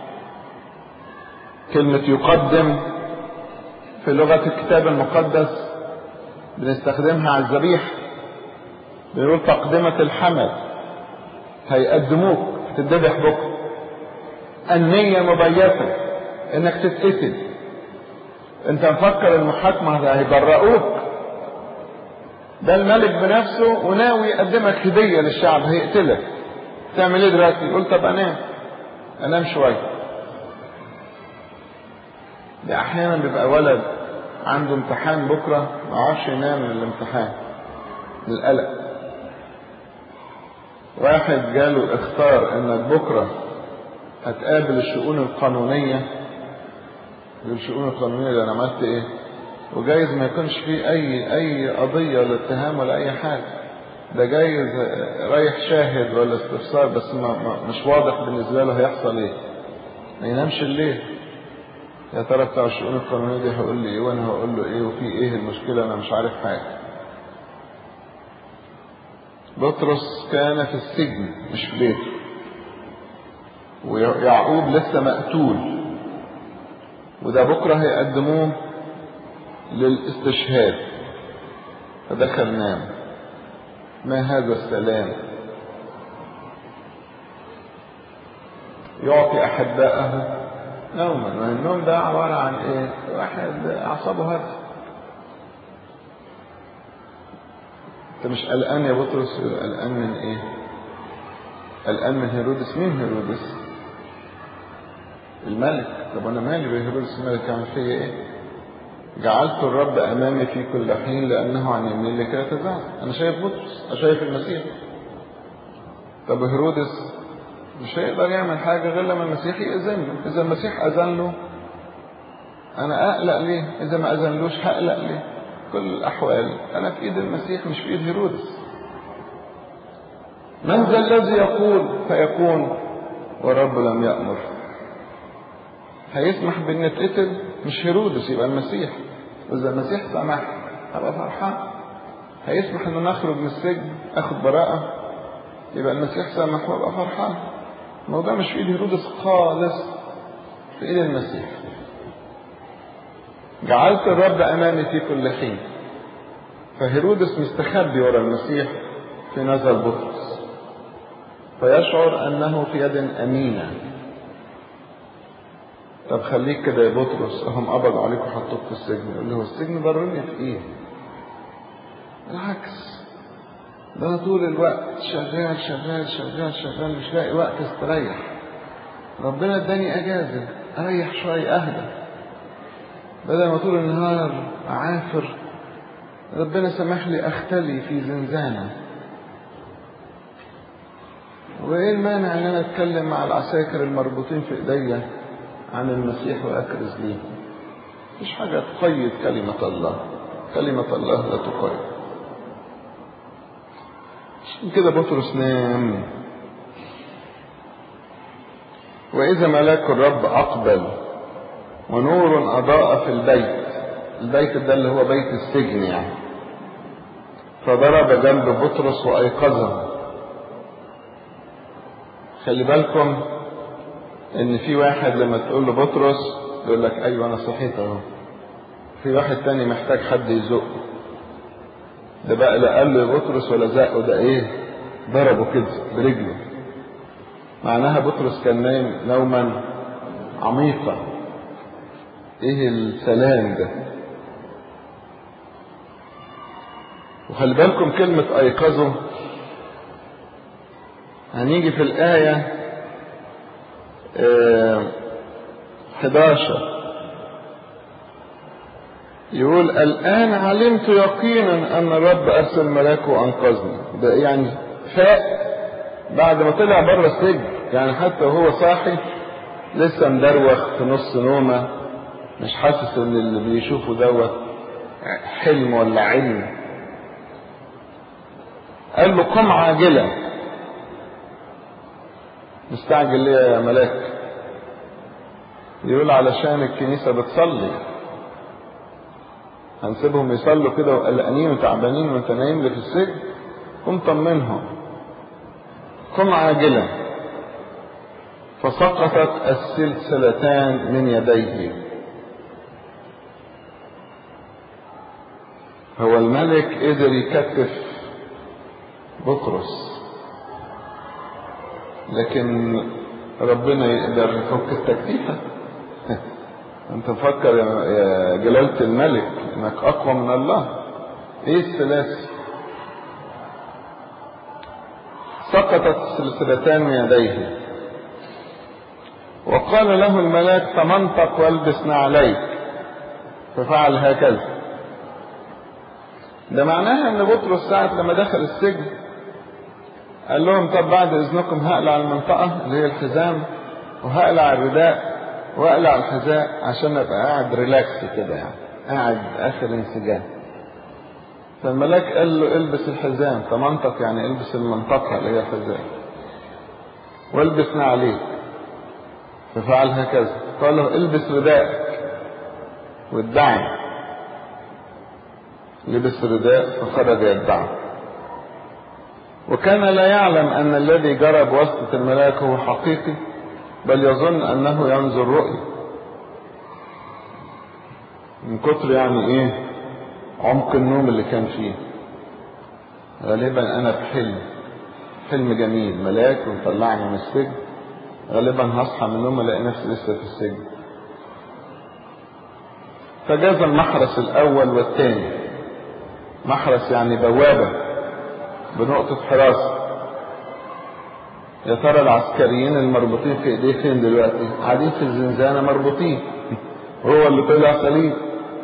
[SPEAKER 1] كلمه يقدم في لغه الكتاب المقدس بنستخدمها على الذبيح بنقول تقدمه الحمل هيقدموك تتذبح بكره النية مبيتة انك تتقتل انت مفكر المحاكمة هيبرئوك ده الملك بنفسه وناوي يقدمك هدية للشعب هيقتلك تعمل ايه دلوقتي يقول طب انام انام شوية ده احيانا بيبقى ولد عنده امتحان بكرة ما عرفش ينام من الامتحان من القلق واحد جاله اختار انك بكره هتقابل الشؤون القانونية الشؤون القانونية ده أنا عملت إيه؟ وجايز ما يكونش فيه أي أي قضية ولا اتهام ولا أي حاجة ده جايز رايح شاهد ولا استفسار بس ما ما مش واضح بالنسبة له هيحصل إيه؟ ما ينامش الليل يا ترى بتاع الشؤون القانونية دي هيقول لي إيه وأنا هقول له إيه وفي إيه المشكلة أنا مش عارف حاجة بطرس كان في السجن مش في بيته ويعقوب لسه مقتول وده بكره هيقدموه للاستشهاد فدخل نام ما هذا السلام يعطي احبائه نوما والنوم ده عباره عن ايه واحد اعصابه هدف انت مش قلقان يا بطرس قلقان من ايه قلقان من هيرودس مين هيرودس الملك طب انا مالي بهيرودس الملك عمل فيا ايه جعلت الرب امامي في كل حين لانه عن يمين لكي يتزعزع انا شايف بطرس انا شايف المسيح طب هيرودس مش هيقدر يعمل حاجه غير لما المسيح يأذن له اذا المسيح اذن له انا اقلق ليه اذا ما اذنلوش هقلق ليه كل الاحوال انا في ايد المسيح مش في ايد هيرودس من ذا الذي يقول فيكون والرب لم يأمر هيسمح بان نتقتل مش هيرودس يبقى المسيح واذا المسيح سمح هبقى فرحان هيسمح ان نخرج من السجن اخد براءة يبقى المسيح سمح وابقى فرحان الموضوع مش في ايد هيرودس خالص في ايد المسيح جعلت الرب امامي في كل حين فهيرودس مستخبي ورا المسيح في نظر بطرس فيشعر انه في يد امينه طب خليك كده يا بطرس اهم قبض عليك وحطوك في السجن يقول له هو السجن ضرني في ايه بالعكس ده انا طول الوقت شغال شغال شغال شغال مش لاقي وقت استريح ربنا اداني اجازه اريح شويه اهدى بدل ما طول النهار اعافر ربنا سمح لي اختلي في زنزانة وايه المانع ان انا اتكلم مع العساكر المربوطين في ايديا عن المسيح واكرز ليهم مفيش حاجة تقيد كلمة الله كلمة الله لا تقيد عشان كده بطرس نام وإذا ملاك الرب أقبل ونور أضاء في البيت البيت ده اللي هو بيت السجن يعني فضرب جنب بطرس وأيقظه خلي بالكم إن في واحد لما تقول له بطرس يقول لك أيوه أنا صحيت أهو في واحد تاني محتاج حد يزقه ده بقى لا قال له يا بطرس ولا زقه ده إيه ضربه كده برجله معناها بطرس كان نايم نوما عميقا ايه السلام ده وخلي بالكم كلمة أيقظه هنيجي في الآية اه 11 يقول الآن علمت يقينا أن الرب أرسل ملاكه وأنقذني ده يعني فاق بعد ما طلع بره السجن يعني حتى وهو صاحي لسه مدروخ في نص نومه مش حاسس ان اللي بيشوفه دوت حلم ولا علم قال له قم عاجلا مستعجل ليه يا ملاك يقول علشان الكنيسه بتصلي هنسيبهم يصلوا كده وقلقانين وتعبانين وانت نايم لي في السجن قم طمنهم قم عاجلا فسقطت السلسلتان من يديه هو الملك قدر يكتف بطرس لكن ربنا يقدر يفك التكتيفة انت فكر يا جلالة الملك انك اقوى من الله ايه السلاسل سقطت السلسلتان من يديه وقال له الملاك تمنطق والبس نعليك ففعل هكذا ده معناها ان بطرس ساعة لما دخل السجن قال لهم طب بعد اذنكم هقلع المنطقة اللي هي الحزام وهقلع الرداء واقلع الحذاء عشان ابقى قاعد ريلاكس كده يعني قاعد اخر انسجام فالملاك قال له البس الحزام تمنطق يعني البس المنطقة اللي هي الحزام والبس نعليك ففعل هكذا قال له البس رداءك وادعي لبس رداء فخرج يدعي وكان لا يعلم أن الذي جرى بواسطة الملاك هو حقيقي بل يظن أنه ينظر رؤيا من كتر يعني إيه عمق النوم اللي كان فيه غالبا أنا في حلم حلم جميل ملاك وطلعني من السجن غالبا هصحى من النوم الاقي نفسي لسه في السجن فجاز المحرس الاول والثاني محرس يعني بوابه بنقطه حراسه يا ترى العسكريين المربوطين في ايديه فين دلوقتي قاعدين في الزنزانه مربوطين هو اللي طلع سليم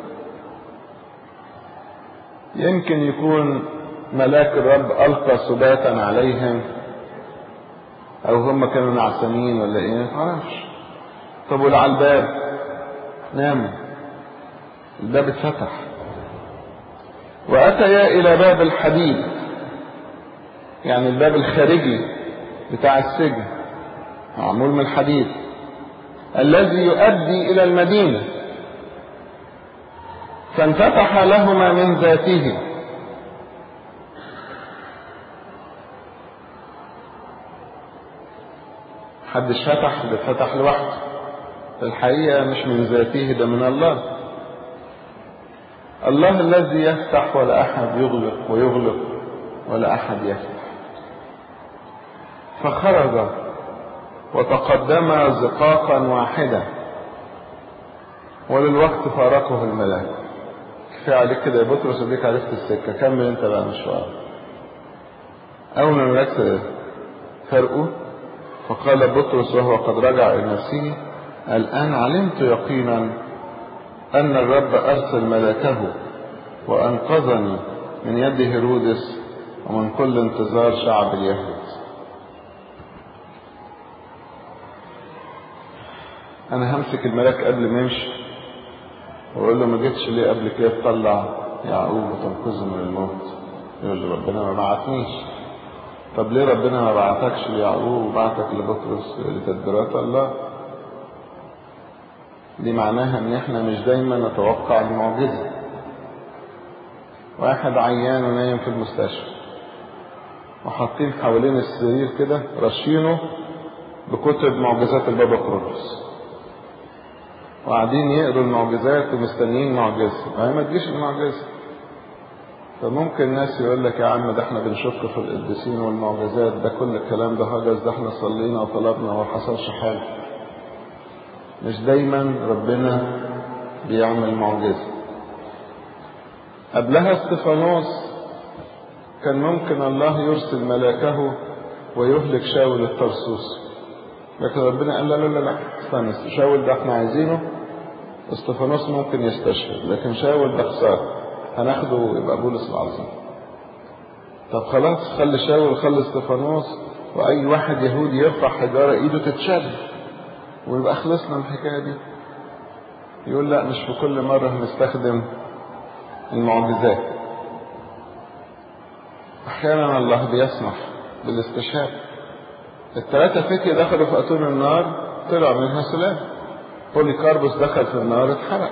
[SPEAKER 1] يمكن يكون ملاك الرب القى سباتا عليهم او هم كانوا نعسانين ولا ايه ما تعرفش طب واللي على الباب ناموا الباب اتفتح واتيا الى باب الحديد يعني الباب الخارجي بتاع السجن معمول من الحديد الذي يؤدي الى المدينه فانفتح لهما من ذاته محدش فتح ده فتح لوحده الحقيقة مش من ذاته ده من الله الله الذي يفتح ولا أحد يغلق ويغلق ولا أحد يفتح فخرج وتقدم زقاقا واحدا وللوقت فارقه الملاك كفاية عليك كده يا بطرس وديك عرفت السكة كمل انت بقى مشوار أول ما الملاك فرقه فقال بطرس وهو قد رجع إلى نفسه الآن علمت يقينا أن الرب أرسل ملاكه وأنقذني من يد هيرودس ومن كل انتظار شعب اليهود أنا همسك الملاك قبل ما يمشي وأقول له ما جيتش ليه قبل كده تطلع يعقوب وتنقذه من الموت يقول له ربنا ما بعتنيش طب ليه ربنا ما بعتكش ليعقوب وبعتك لبطرس لتدبيرات الله دي معناها ان احنا مش دايما نتوقع المعجزة واحد عيان ونايم في المستشفى وحاطين حوالين السرير كده رشينه بكتب معجزات البابا كرولوس وقاعدين يقروا المعجزات ومستنيين معجزة وهي ما تجيش المعجزة فممكن ناس يقول لك يا عم ده احنا بنشك في القديسين والمعجزات ده كل الكلام ده هجس ده احنا صلينا وطلبنا وما حصلش حاجة مش دايما ربنا بيعمل معجزة قبلها استفانوس كان ممكن الله يرسل ملاكه ويهلك شاول الطرسوس لكن ربنا قال لا لا لا لا استنى شاول ده احنا عايزينه استفانوس ممكن يستشهد لكن شاول ده خسارة هناخده ويبقى بولس العظيم طب خلاص خلي شاول خلي استفانوس واي واحد يهودي يرفع حجاره ايده تتشد ويبقى خلصنا من الحكايه دي يقول لا مش في كل مره هنستخدم المعجزات احيانا الله بيسمح بالاستشهاد الثلاثه فتية دخلوا في اتون النار طلع منها سلام بوليكاربوس دخل في النار اتحرق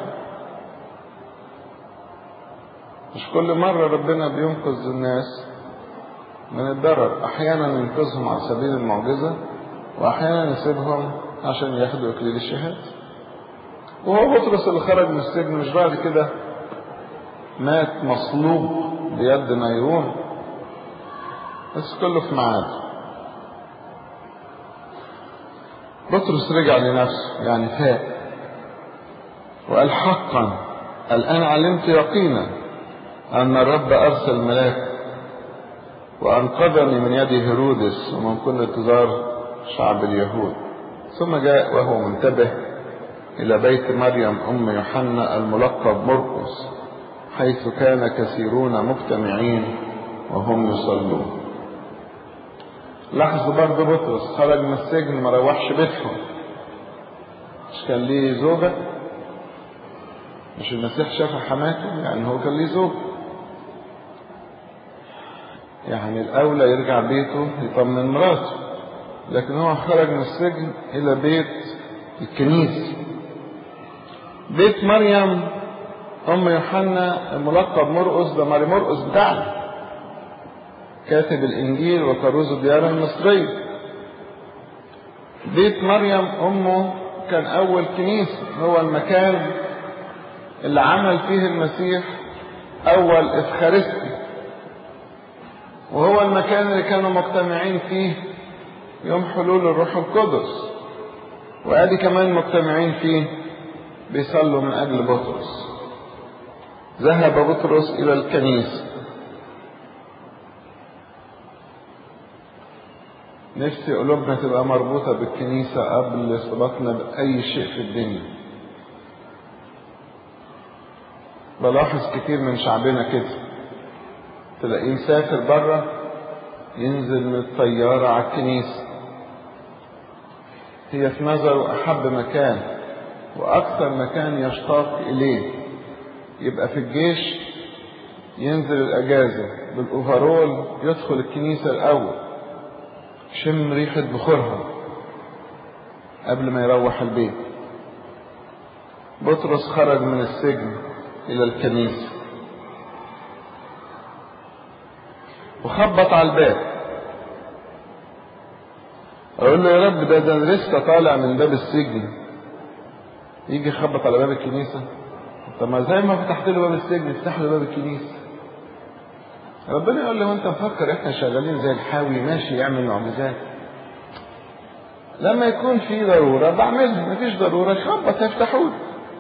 [SPEAKER 1] مش كل مرة ربنا بينقذ الناس من الضرر أحيانا ينقذهم على سبيل المعجزة وأحيانا يسيبهم عشان ياخدوا إكليل الشهادة وهو بطرس اللي خرج من السجن مش بعد كده مات مصلوب بيد نيرون بس كله في ميعاد بطرس رجع لنفسه يعني فاق وقال حقا الآن علمت يقينا أن الرب أرسل ملاك وأنقذني من يد هيرودس ومن كل انتظار شعب اليهود ثم جاء وهو منتبه إلى بيت مريم أم يوحنا الملقب مرقس حيث كان كثيرون مجتمعين وهم يصلون لاحظوا برضه بطرس خرج من السجن ما روحش بيتهم مش كان ليه زوجة مش المسيح شاف حماته يعني هو كان ليه زوجة يعني الأولى يرجع بيته يطمن مراته لكن هو خرج من السجن إلى بيت الكنيسة بيت مريم أم يوحنا الملقب مرقس ده ماري مرقس بتاعنا كاتب الإنجيل وكروز الديار المصرية بيت مريم أمه كان أول كنيسة هو المكان اللي عمل فيه المسيح أول إفخارستي وهو المكان اللي كانوا مجتمعين فيه يوم حلول الروح القدس وادي كمان مجتمعين فيه بيصلوا من اجل بطرس ذهب بطرس الى الكنيسه نفسي قلوبنا تبقى مربوطه بالكنيسه قبل ارتباطنا باي شيء في الدنيا بلاحظ كتير من شعبنا كده تلاقيه مسافر بره ينزل من الطيارة على الكنيسة هي في نظره أحب مكان وأكثر مكان يشتاق إليه يبقى في الجيش ينزل الأجازة بالأوفرول يدخل الكنيسة الأول شم ريحة بخورها قبل ما يروح البيت بطرس خرج من السجن إلى الكنيسة وخبط على الباب اقول له يا رب ده ده لسه طالع من باب السجن يجي يخبط على باب الكنيسه طب ما زي ما فتحت له باب السجن افتح له باب الكنيسه ربنا يقول له انت مفكر احنا شغالين زي الحاوي ماشي يعمل معجزات لما يكون في ضروره بعملها مفيش ضروره خبط هيفتحوا لي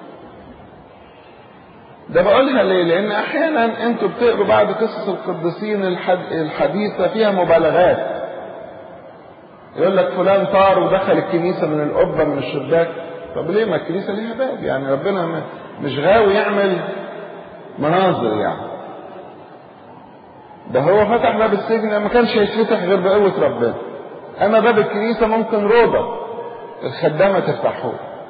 [SPEAKER 1] ده بقولها ليه؟ لأن أحيانا أنتوا بتقروا بعض قصص القديسين الحديثة فيها مبالغات. يقول لك فلان طار ودخل الكنيسة من القبة من الشباك. طب ليه؟ ما الكنيسة ليها باب، يعني ربنا مش غاوي يعمل مناظر يعني ده هو فتح باب السجن ما كانش هيتفتح غير بقوة ربنا اما باب الكنيسة ممكن روضة الخدامة تفتحه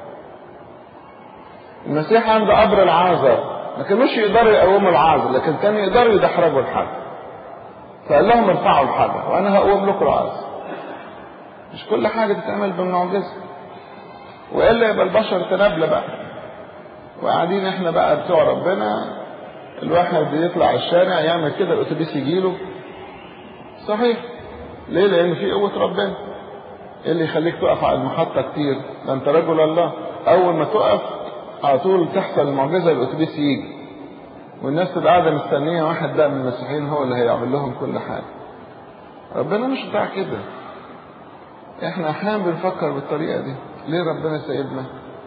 [SPEAKER 1] المسيح عند قبر العازر ما كانوش يقدروا يقوموا العازر لكن كانوا يقدروا يدحرجوا الحجر فقال لهم ارفعوا الحجر وانا هقوم لكم العازر مش كل حاجة تتعمل بالمعجزة والا يبقى البشر تنابلة بقى وقاعدين احنا بقى بتوع ربنا الواحد بيطلع الشارع يعمل كده الاتوبيس يجيله صحيح ليه لان في قوة ربنا ايه اللي يخليك تقف على المحطة كتير ده انت رجل الله اول ما تقف على طول تحصل المعجزة الاتوبيس يجي والناس تبقى قاعدة مستنية واحد بقى من المسيحيين هو اللي هيعمل لهم كل حاجة ربنا مش بتاع كده احنا احيانا بنفكر بالطريقة دي ليه ربنا سايبنا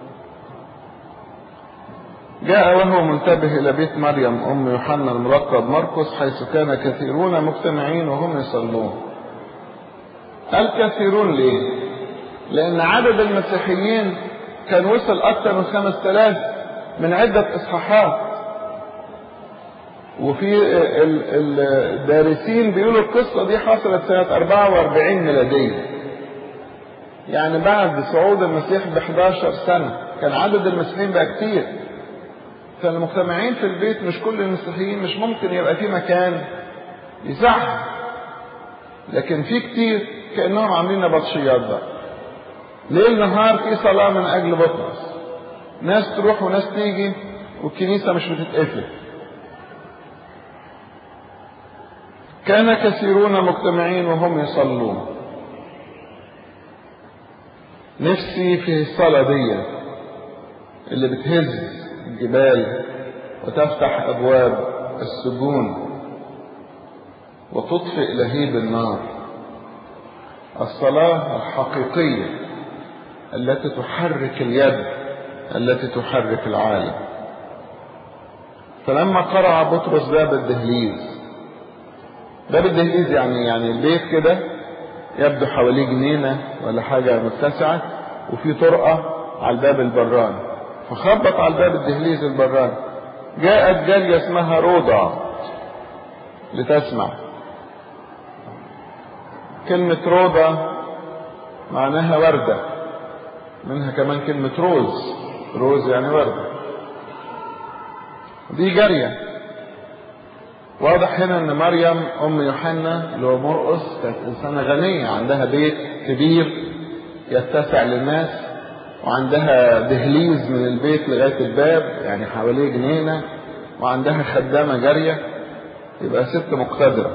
[SPEAKER 1] جاء وهو منتبه إلى بيت مريم أم يوحنا الملقب مرقس حيث كان كثيرون مجتمعين وهم يصلون الكثيرون ليه لأن عدد المسيحيين كان وصل أكثر من خمس تلاف من عدة إصحاحات وفي الدارسين بيقولوا القصة دي حصلت سنة 44 ميلادية يعني بعد صعود المسيح ب 11 سنة كان عدد المسيحيين بقى كتير فالمجتمعين في البيت مش كل المسيحيين مش ممكن يبقى في مكان يسعهم لكن في كتير كأنهم عاملين نبطشيات بقى ليل نهار في صلاة من أجل بطرس ناس تروح وناس تيجي والكنيسة مش بتتقفل كان كثيرون مجتمعين وهم يصلون نفسي في الصلاة دي اللي بتهز الجبال وتفتح أبواب السجون وتطفئ لهيب النار الصلاة الحقيقية التي تحرك اليد التي تحرك العالم فلما قرع بطرس باب الدهليز باب الدهليز يعني يعني البيت كده يبدو حواليه جنينة ولا حاجة متسعة وفي طرقة على الباب البراني فخبط على الباب الدهليز البراني جاءت جارية اسمها روضة لتسمع كلمة روضة معناها وردة منها كمان كلمة روز روز يعني وردة دي جارية واضح هنا ان مريم ام يوحنا اللي هو مرقس كانت انسانة غنية عندها بيت كبير يتسع للناس وعندها دهليز من البيت لغاية الباب يعني حواليه جنينة وعندها خدامة جارية يبقى ست مقتدرة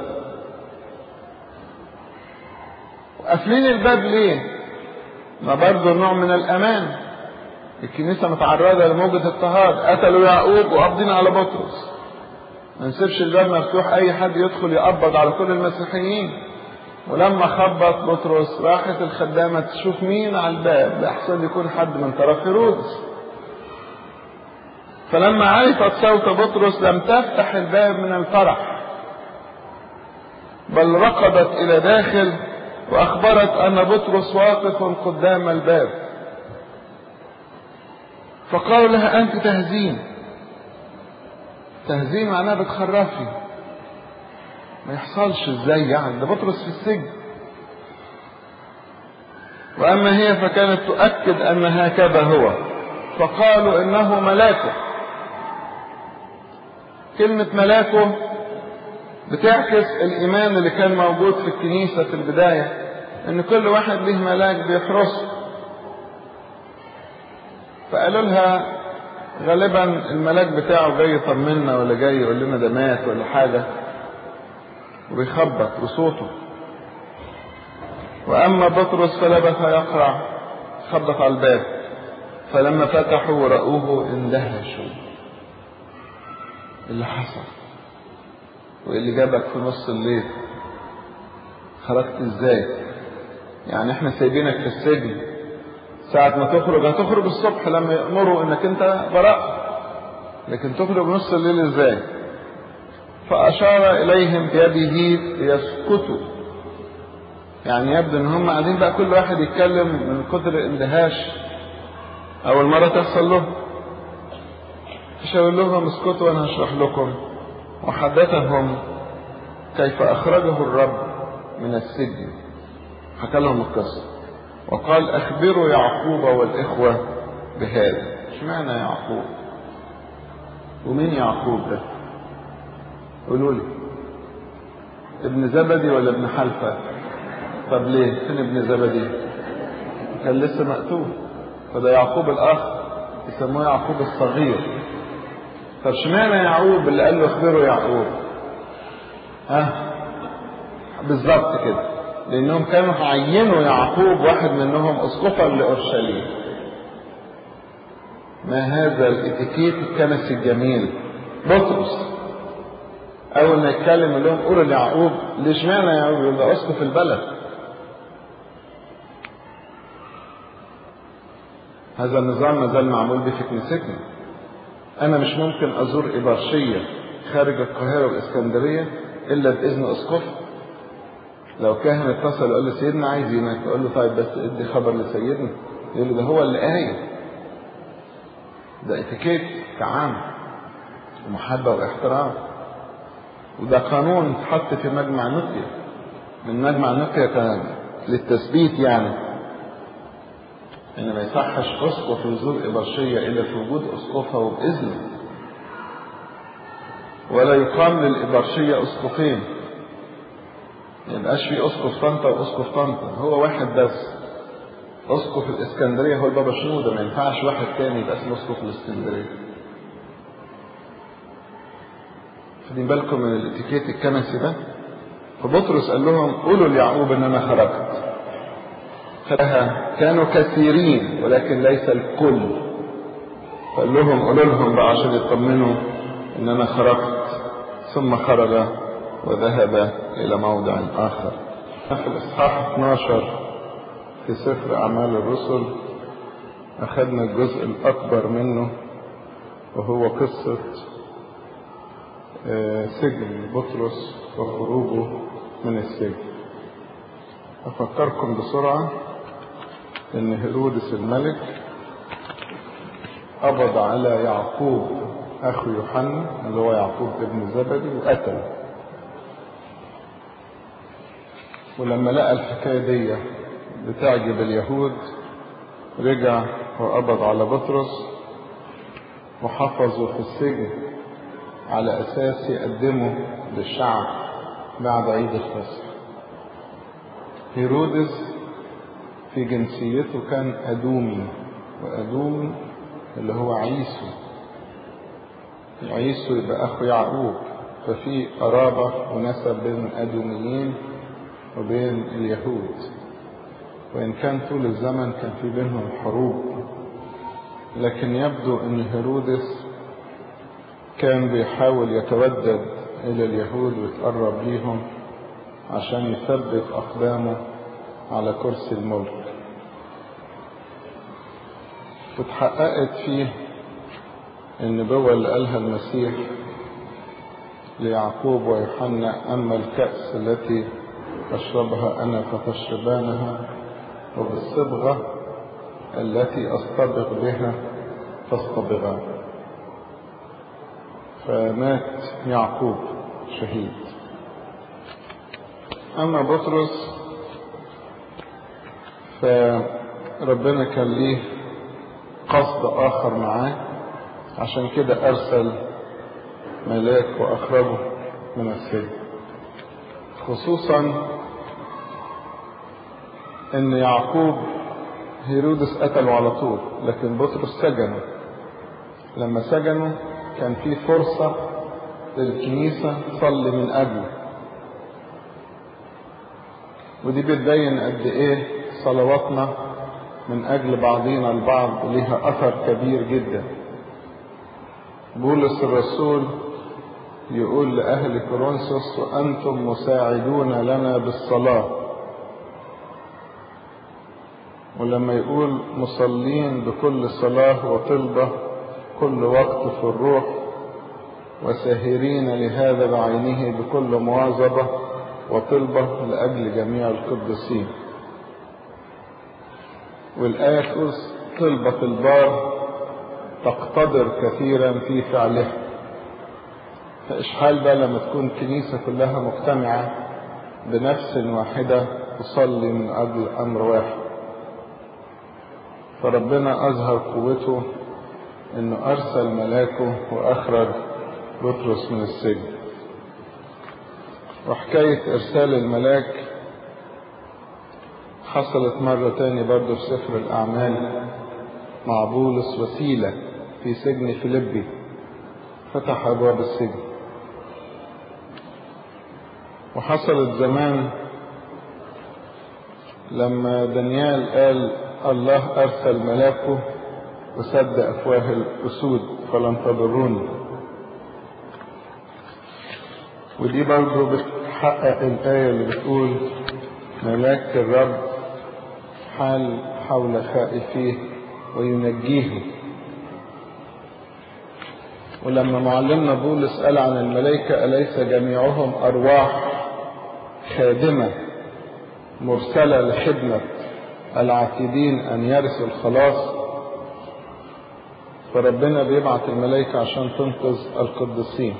[SPEAKER 1] وقافلين الباب ليه؟ ما برضه نوع من الأمان الكنيسة متعرضة لموجة اضطهاد قتلوا يعقوب وقابضين على بطرس ما نسيبش الباب مفتوح أي حد يدخل يقبض على كل المسيحيين ولما خبط بطرس راحت الخدامة تشوف مين على الباب لأحسن يكون حد من طرف هيرودس فلما عرفت صوت بطرس لم تفتح الباب من الفرح بل ركضت إلى داخل وأخبرت أن بطرس واقف قدام الباب فقالوا لها أنت تهزين تهزين معناها بتخرفي ما يحصلش ازاي يعني ده بطرس في السجن واما هي فكانت تؤكد ان هكذا هو فقالوا انه ملاكه كلمة ملاكه بتعكس الإيمان اللي كان موجود في الكنيسة في البداية إن كل واحد له ملاك بيحرسه فقالوا لها غالبا الملاك بتاعه جاي يطمنا ولا جاي يقول لنا ده مات ولا حاجة وبيخبط بصوته وأما بطرس فلبث يقرع خبط على الباب فلما فتحوا ورأوه اندهشوا اللي حصل وايه اللي جابك في نص الليل خرجت ازاي يعني احنا سايبينك في السجن ساعة ما تخرج هتخرج الصبح لما يأمروا انك انت براء لكن تخرج نص الليل ازاي فأشار إليهم بيده ليسكتوا يعني يبدو ان هم قاعدين بقى كل واحد يتكلم من كتر الاندهاش أول مرة تحصل له شاور لهم اسكتوا وانا هشرح لكم وحدثهم كيف اخرجه الرب من السجن حكى لهم القصه وقال اخبروا يعقوب والاخوه بهذا اشمعنى يعقوب ومين يعقوب ده قولوا لي ابن زبدي ولا ابن حلفة طب ليه فين ابن زبدي كان لسه مقتول فده يعقوب الاخ يسموه يعقوب الصغير طب اشمعنى يعقوب اللي قال له اخبره يعقوب ها بالظبط كده لانهم كانوا عينوا يعقوب واحد منهم اسقفا لاورشليم ما هذا الاتيكيت الكنسي الجميل بطرس اول ما يتكلم يقول لهم قولوا ليعقوب ليش معنى يعقوب يقول ده اسقف البلد هذا النظام ما زال معمول به في كنيستنا انا مش ممكن ازور ابرشيه خارج القاهره والاسكندريه الا باذن اسقف لو كاهن اتصل وقال له سيدنا عايزينك يقول له طيب بس ادي خبر لسيدنا يقول له ده هو اللي قايل ده اتيكيت كعام ومحبه واحترام وده قانون اتحط في مجمع نقيا من مجمع نقيا كان للتثبيت يعني ان ما يصحش اسقف يزور ابرشيه الا في وجود اسقفها وباذنه ولا يقام للابرشيه اسقفين ما يبقاش في اسقف طنطا واسقف طنطا هو واحد بس اسقف الاسكندريه هو البابا شنوده ما ينفعش واحد تاني يبقى اسمه اسقف الاسكندريه خدين بالكم من الاتيكيت الكنسي ده فبطرس قال لهم قولوا ليعقوب ان انا خرجت كانوا كثيرين ولكن ليس الكل فقال لهم قولوا لهم بقى عشان يطمنوا ان انا خرجت ثم خرج وذهب الى موضع اخر في الاصحاح 12 في سفر اعمال الرسل اخذنا الجزء الاكبر منه وهو قصه سجن بطرس وخروجه من السجن أفكركم بسرعة إن هيرودس الملك قبض على يعقوب أخو يوحنا اللي هو يعقوب ابن زبدي وقتله ولما لقى الحكاية دي بتعجب اليهود رجع وقبض على بطرس وحفظه في السجن على أساس يقدمه للشعب بعد عيد الفصح هيرودس في جنسيته كان أدومي وأدوم اللي هو عيسو عيسو يبقى أخو يعقوب ففي قرابة ونسب بين الأدوميين وبين اليهود وإن كان طول الزمن كان في بينهم حروب لكن يبدو أن هيرودس كان بيحاول يتودد إلى اليهود ويتقرب ليهم عشان يثبت أقدامه على كرسي الملك واتحققت فيه النبوة اللي قالها المسيح ليعقوب ويوحنا أما الكأس التي أشربها أنا فتشربانها وبالصبغة التي أصطبغ بها تصطبغان فمات يعقوب شهيد أما بطرس فربنا كان ليه قصد آخر معاه عشان كده أرسل ملاك وأخرجه من السجن خصوصا ان يعقوب هيرودس قتله على طول لكن بطرس سجنه لما سجنه كان في فرصة للكنيسة تصلي من أجله ودي بتبين قد إيه صلواتنا من أجل بعضنا البعض لها أثر كبير جدا بولس الرسول يقول لأهل كورنثوس وأنتم مساعدون لنا بالصلاة ولما يقول مصلين بكل صلاة وطلبة كل وقت في الروح وساهرين لهذا بعينه بكل مواظبة وطلبة لأجل جميع القديسين والآية تقول طلبة البار
[SPEAKER 2] تقتدر كثيرا في فعلها فإشحال بقى لما تكون الكنيسة كلها مجتمعة بنفس واحدة تصلي من أجل أمر واحد فربنا أظهر قوته إنه أرسل ملاكه وأخرج بطرس من السجن وحكاية إرسال الملاك حصلت مرة تاني برضه في سفر الأعمال مع بولس وسيلة في سجن فيلبي فتح أبواب السجن وحصلت زمان لما دانيال قال الله أرسل ملاكه وسد أفواه الأسود فلن تضروني ودي برضه بتحقق الآية اللي بتقول ملاك الرب حال حول خائفيه وينجيه ولما معلمنا بولس قال عن الملائكة أليس جميعهم أرواح خادمة مرسلة لخدمة العاتدين أن يرثوا الخلاص فربنا بيبعت الملائكة عشان تنقذ القديسين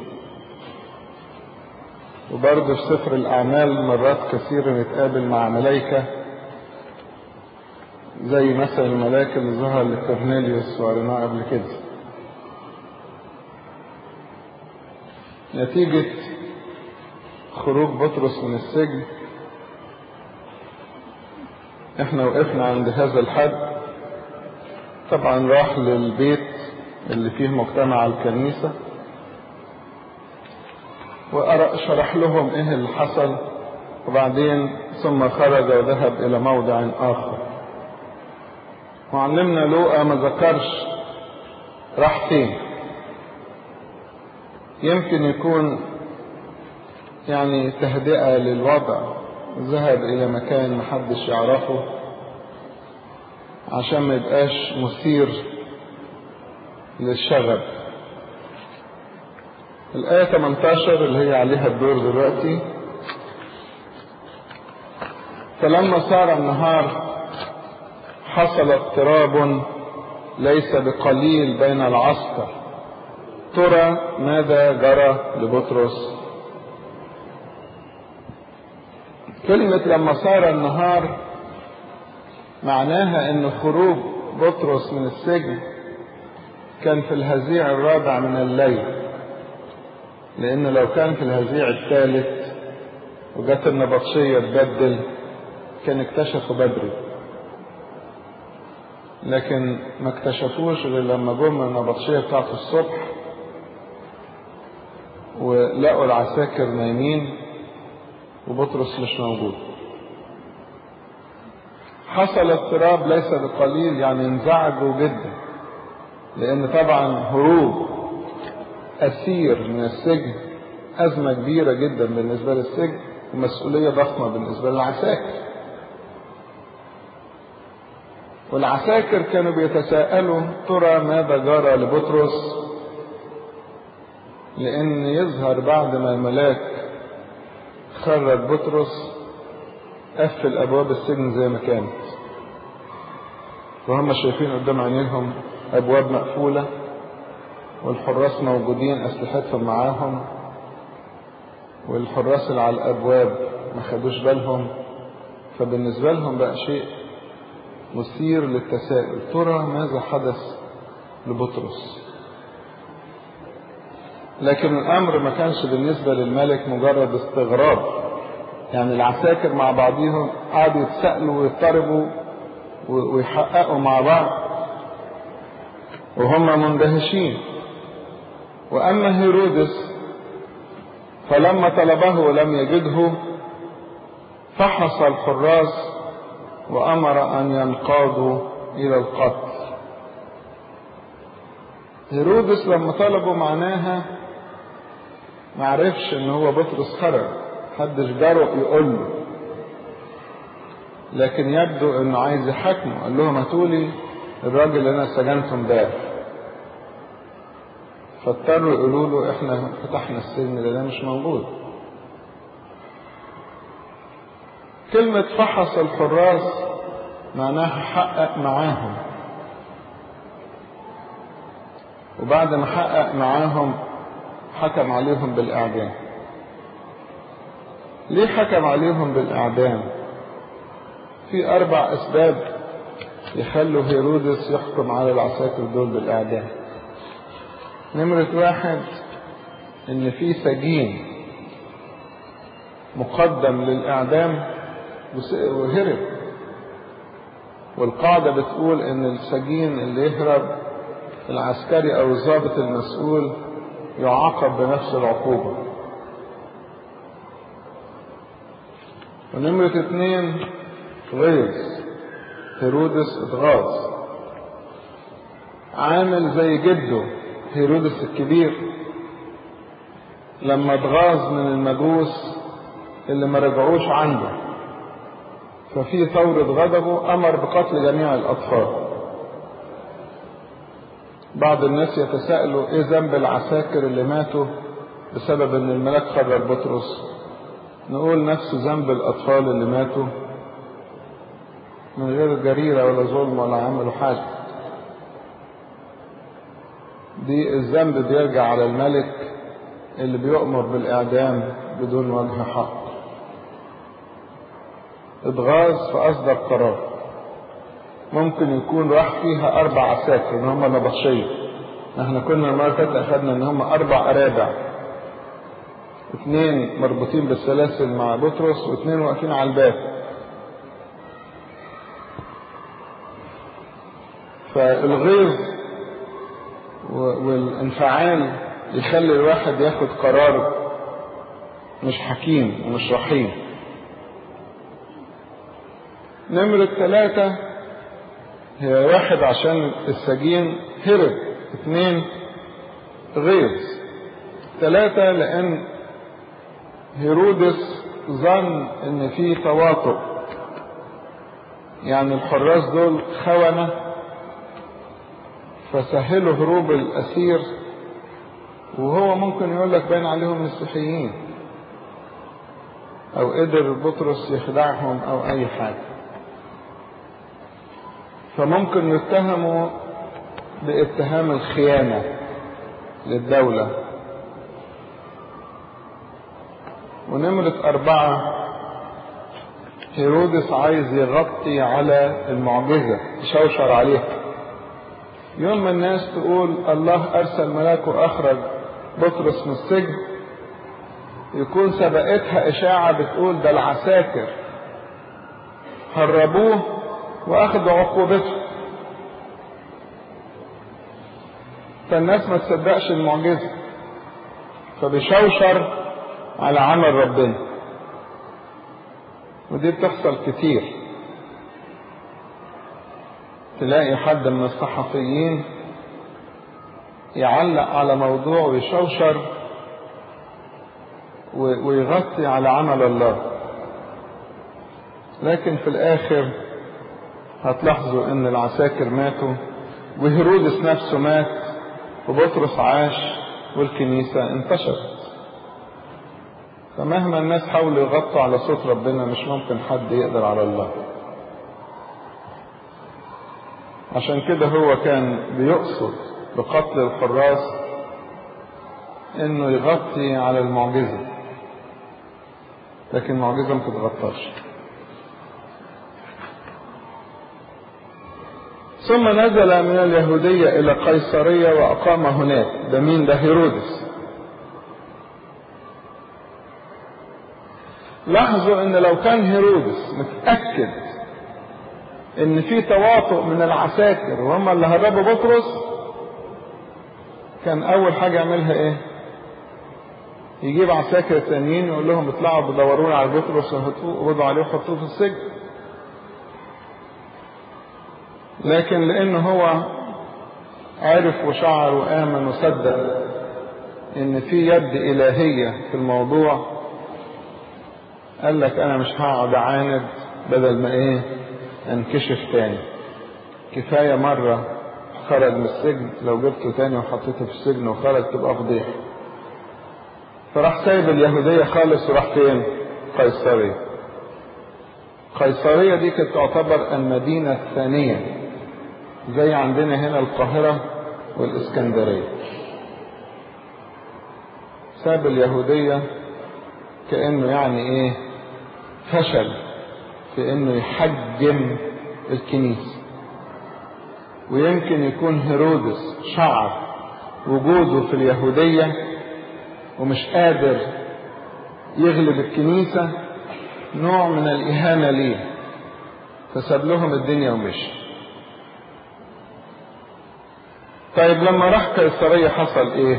[SPEAKER 2] وبرضه في سفر الأعمال مرات كثيرة نتقابل مع ملائكة زي مثلا الملاك اللي ظهر لكورنيليوس وقريناه قبل كده نتيجة خروج بطرس من السجن احنا وقفنا عند هذا الحد طبعا راح للبيت اللي فيه مجتمع الكنيسة وشرح لهم ايه اللي حصل وبعدين ثم خرج وذهب الى موضع اخر معلمنا لوقا ما ذكرش راح فين يمكن يكون يعني تهدئة للوضع ذهب إلى مكان محدش يعرفه عشان ما يبقاش مثير للشغب الآية 18 اللي هي عليها الدور دلوقتي فلما صار النهار حصل اضطراب ليس بقليل بين العسكر ترى ماذا جرى لبطرس كلمة لما صار النهار معناها ان خروج بطرس من السجن كان في الهزيع الرابع من الليل لان لو كان في الهزيع الثالث وجت النبطشية تبدل كان اكتشفوا بدري لكن ما اكتشفوش غير لما جم النبطشية بتاعت الصبح ولقوا العساكر نايمين وبطرس مش موجود حصل اضطراب ليس بقليل يعني انزعجوا جدا لان طبعا هروب اسير من السجن ازمه كبيره جدا بالنسبه للسجن ومسؤوليه ضخمه بالنسبه للعساكر والعساكر كانوا بيتساءلوا ترى ماذا جرى لبطرس لان يظهر بعد ما الملاك خرج بطرس قفل ابواب السجن زي ما كانت وهم شايفين قدام عينيهم ابواب مقفوله والحراس موجودين اسلحتهم معاهم والحراس اللي على الابواب ما خدوش بالهم فبالنسبه لهم بقى شيء مثير للتساؤل ترى ماذا حدث لبطرس لكن الامر ما كانش بالنسبه للملك مجرد استغراب يعني العساكر مع بعضهم قعدوا يتسألوا ويضطربوا ويحققوا مع بعض وهم مندهشين واما هيرودس فلما طلبه لم يجده فحص الحراس وامر ان ينقادوا الى القتل هيرودس لما طلبوا معناها معرفش ان هو بطرس خرج محدش جرؤ يقول له لكن يبدو انه عايز يحاكمه قال لهم هاتولي الراجل اللي انا سجنته امبارح فاضطروا يقولوا له احنا فتحنا السجن ده, ده مش موجود كلمة فحص الحراس معناها حقق معاهم وبعد ما حقق معاهم حكم عليهم بالإعدام ليه حكم عليهم بالإعدام في أربع أسباب يخلوا هيرودس يحكم على العساكر دول بالإعدام نمرة واحد إن في سجين مقدم للإعدام وهرب والقاعدة بتقول إن السجين اللي يهرب العسكري أو الضابط المسؤول يعاقب بنفس العقوبة ونمرة اتنين غيظ هيرودس اتغاظ عامل زي جده هيرودس الكبير لما اتغاظ من المجوس اللي ما رجعوش عنده ففي ثورة غضبه أمر بقتل جميع الأطفال بعض الناس يتساءلوا إيه ذنب العساكر اللي ماتوا بسبب إن الملاك خرج بطرس نقول نفس ذنب الأطفال اللي ماتوا من غير جريرة ولا ظلم ولا عملوا حاجة دي الذنب بيرجع على الملك اللي بيؤمر بالإعدام بدون وجه حق اتغاظ فأصدر قرار ممكن يكون راح فيها أربع عساكر إن هم نبطشية احنا كنا المرة اللي فاتت أخدنا إن هم أربع أرابع اثنين مربوطين بالسلاسل مع بطرس واثنين واقفين على الباب فالغيظ والانفعال يخلي الواحد ياخد قرار مش حكيم ومش رحيم نمرة ثلاثة هي واحد عشان السجين هرب اثنين غيظ ثلاثة لأن هيرودس ظن ان في تواطؤ يعني الحراس دول خونة فسهلوا هروب الأسير وهو ممكن يقول لك باين عليهم مسيحيين أو قدر بطرس يخدعهم أو أي حاجة فممكن يتهموا باتهام الخيانة للدولة ونمرة أربعة هيرودس عايز يغطي على المعجزة يشوشر عليها يوم ما الناس تقول الله أرسل ملاك وأخرج بطرس من السجن يكون سبقتها إشاعة بتقول ده العساكر هربوه وأخذوا عقوبته فالناس ما تصدقش المعجزة فبيشوشر على عمل ربنا ودي بتحصل كتير تلاقي حد من الصحفيين يعلق على موضوع ويشوشر ويغطي على عمل الله لكن في الاخر هتلاحظوا ان العساكر ماتوا وهيرودس نفسه مات وبطرس عاش والكنيسة انتشرت فمهما الناس حاولوا يغطوا على صوت ربنا مش ممكن حد يقدر على الله عشان كده هو كان بيقصد بقتل الحراس انه يغطي على المعجزة لكن المعجزة ما تتغطاش ثم نزل من اليهودية إلى قيصرية وأقام هناك ده مين ده هيرودس لاحظوا ان لو كان هيرودس متأكد ان في تواطؤ من العساكر وهم اللي هربوا بطرس كان اول حاجة يعملها ايه يجيب عساكر تانيين يقول لهم اطلعوا بدورونا على بطرس وخدوا عليه وحطوه في السجن لكن لانه هو عرف وشعر وامن وصدق ان في يد الهية في الموضوع قال لك انا مش هقعد اعاند بدل ما ايه انكشف تاني كفاية مرة خرج من السجن لو جبته تاني وحطيته في السجن وخرج تبقى فضيحة فراح سايب اليهودية خالص وراح فين قيصرية قيصرية دي كانت تعتبر المدينة الثانية زي عندنا هنا القاهرة والإسكندرية ساب اليهودية كأنه يعني إيه فشل في إنه يحجم الكنيسة ويمكن يكون هيرودس شعر وجوده في اليهودية ومش قادر يغلب الكنيسة نوع من الإهانة ليه فساب لهم الدنيا ومشي طيب لما راح قيصرية حصل ايه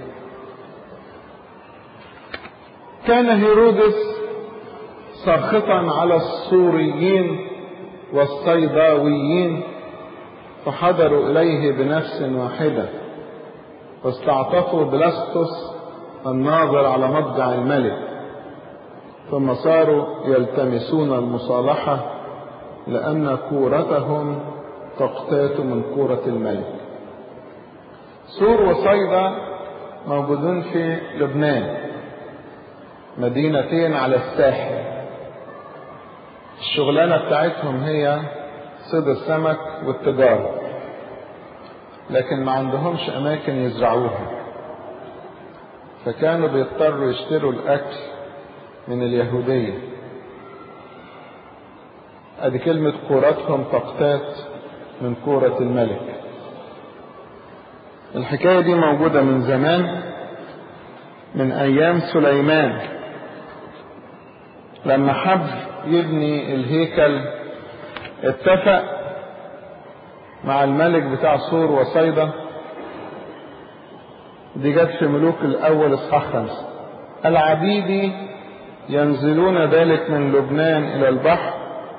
[SPEAKER 2] كان هيرودس ساخطا على السوريين والصيداويين فحضروا إليه بنفس واحدة واستعطفوا بلاسطس الناظر على مضجع الملك ثم صاروا يلتمسون المصالحة لأن كورتهم تقتات من كورة الملك سور وصيدا موجودون في لبنان مدينتين على الساحل الشغلانة بتاعتهم هي صيد السمك والتجارة لكن ما عندهمش أماكن يزرعوها فكانوا بيضطروا يشتروا الأكل من اليهودية ادي كلمة كورتهم تقتات من كورة الملك الحكاية دي موجودة من زمان من ايام سليمان لما حب يبني الهيكل اتفق مع الملك بتاع سور وصيدا دي جت في ملوك الاول اصحاح خمسة العبيد ينزلون ذلك من لبنان الى البحر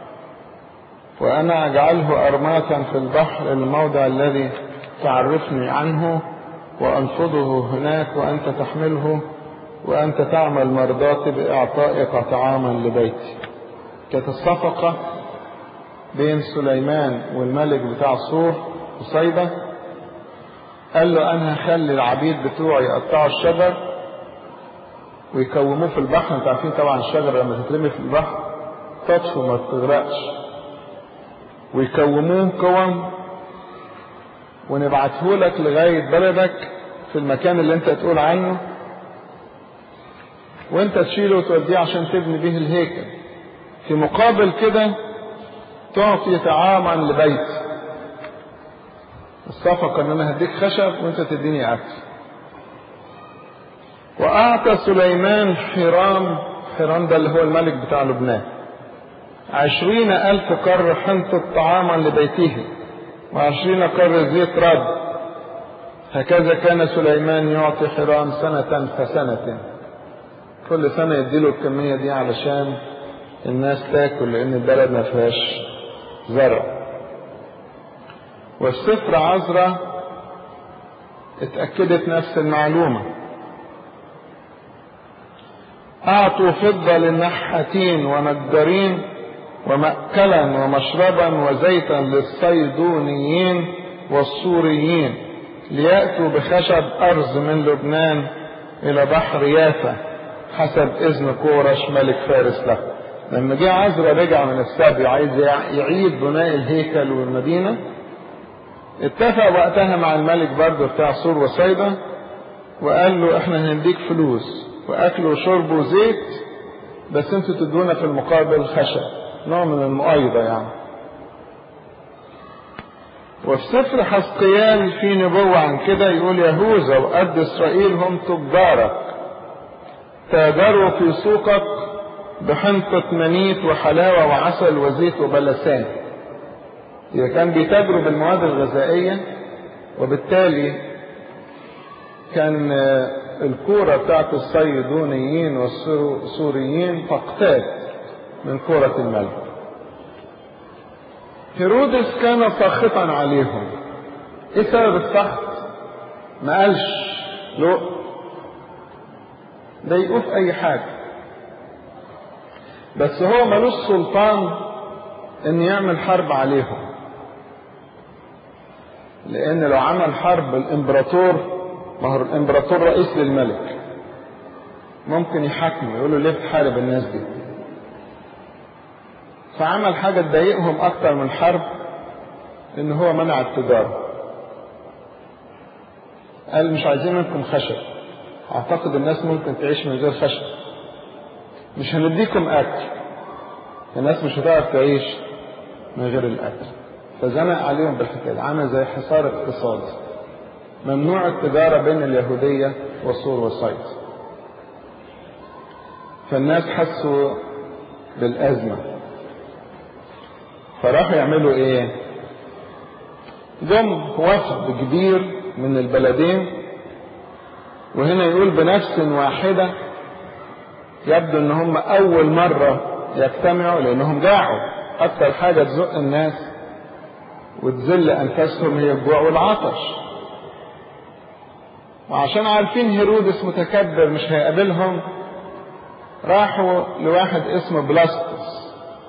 [SPEAKER 2] وأنا أجعله أرماتا في البحر الموضع الذي تعرفني عنه وأنفضه هناك وأنت تحمله وأنت تعمل مرضاتي بإعطائك طعاما لبيتي كانت الصفقة بين سليمان والملك بتاع صور وصيدا قال له أنا هخلي العبيد بتوعي يقطعوا الشجر ويكوموه في البحر انتوا عارفين طبعا الشجرة لما تترمي في البحر تطفو ما بتغرقش ويكوموه كوم ونبعته لك لغاية بلدك في المكان اللي انت تقول عنه وانت تشيله وتوديه عشان تبني به الهيكل في مقابل كده تعطي طعاما لبيت الصفقة ان انا هديك خشب وانت تديني اكل واعطى سليمان حرام حرام ده اللي هو الملك بتاع لبنان عشرين ألف قر حنطة طعاما لبيته وعشرين قر زيت رد هكذا كان سليمان يعطي حرام سنة فسنة كل سنة يديله الكمية دي علشان الناس تاكل لأن البلد ما فيهاش زرع وفي سفر عزرة اتأكدت نفس المعلومة أعطوا فضة للنحاتين ونجارين ومأكلا ومشربا وزيتا للصيدونيين والسوريين ليأتوا بخشب أرز من لبنان إلى بحر يافا حسب إذن كورش ملك فارس له لما جه عزرا رجع من السبي عايز يعيد بناء الهيكل والمدينة اتفق وقتها مع الملك برضه بتاع سور وصيدا وقال له احنا هنديك فلوس واكل وشرب وزيت بس انتوا تدونا في المقابل خشب نوع من المؤايدة يعني وفي سفر حسقيال في نبوة عن كده يقول يهوذا وقد إسرائيل هم تجارك تاجروا في سوقك بحنطة منيت وحلاوة وعسل وزيت وبلسان إذا كان بيتاجروا بالمواد الغذائية وبالتالي كان الكورة بتاعت الصيدونيين والسوريين تقتات من كورة الملك هيرودس كان ساخطا عليهم ايه سبب السخط ما قالش له ضايقوه في اي حاجة بس هو ملوش سلطان ان يعمل حرب عليهم لان لو عمل حرب الامبراطور ما هو الامبراطور رئيس للملك ممكن يحاكمه يقول له ليه بتحارب الناس دي فعمل حاجة تضايقهم أكتر من حرب إن هو منع التجارة قال مش عايزين منكم خشب اعتقد الناس ممكن تعيش من غير خشب مش هنديكم اكل الناس مش هتعرف تعيش من غير الاكل فزنق عليهم بالحكايه عامل زي حصار اقتصادي ممنوع التجاره بين اليهوديه وصور وصيد فالناس حسوا بالازمه فراحوا يعملوا ايه جم وفد كبير من البلدين وهنا يقول بنفس واحدة يبدو ان هم اول مرة يجتمعوا لانهم جاعوا اكتر حاجة تزق الناس وتذل انفسهم هي الجوع والعطش وعشان عارفين هيرودس متكبر مش هيقابلهم راحوا لواحد اسمه بلاستس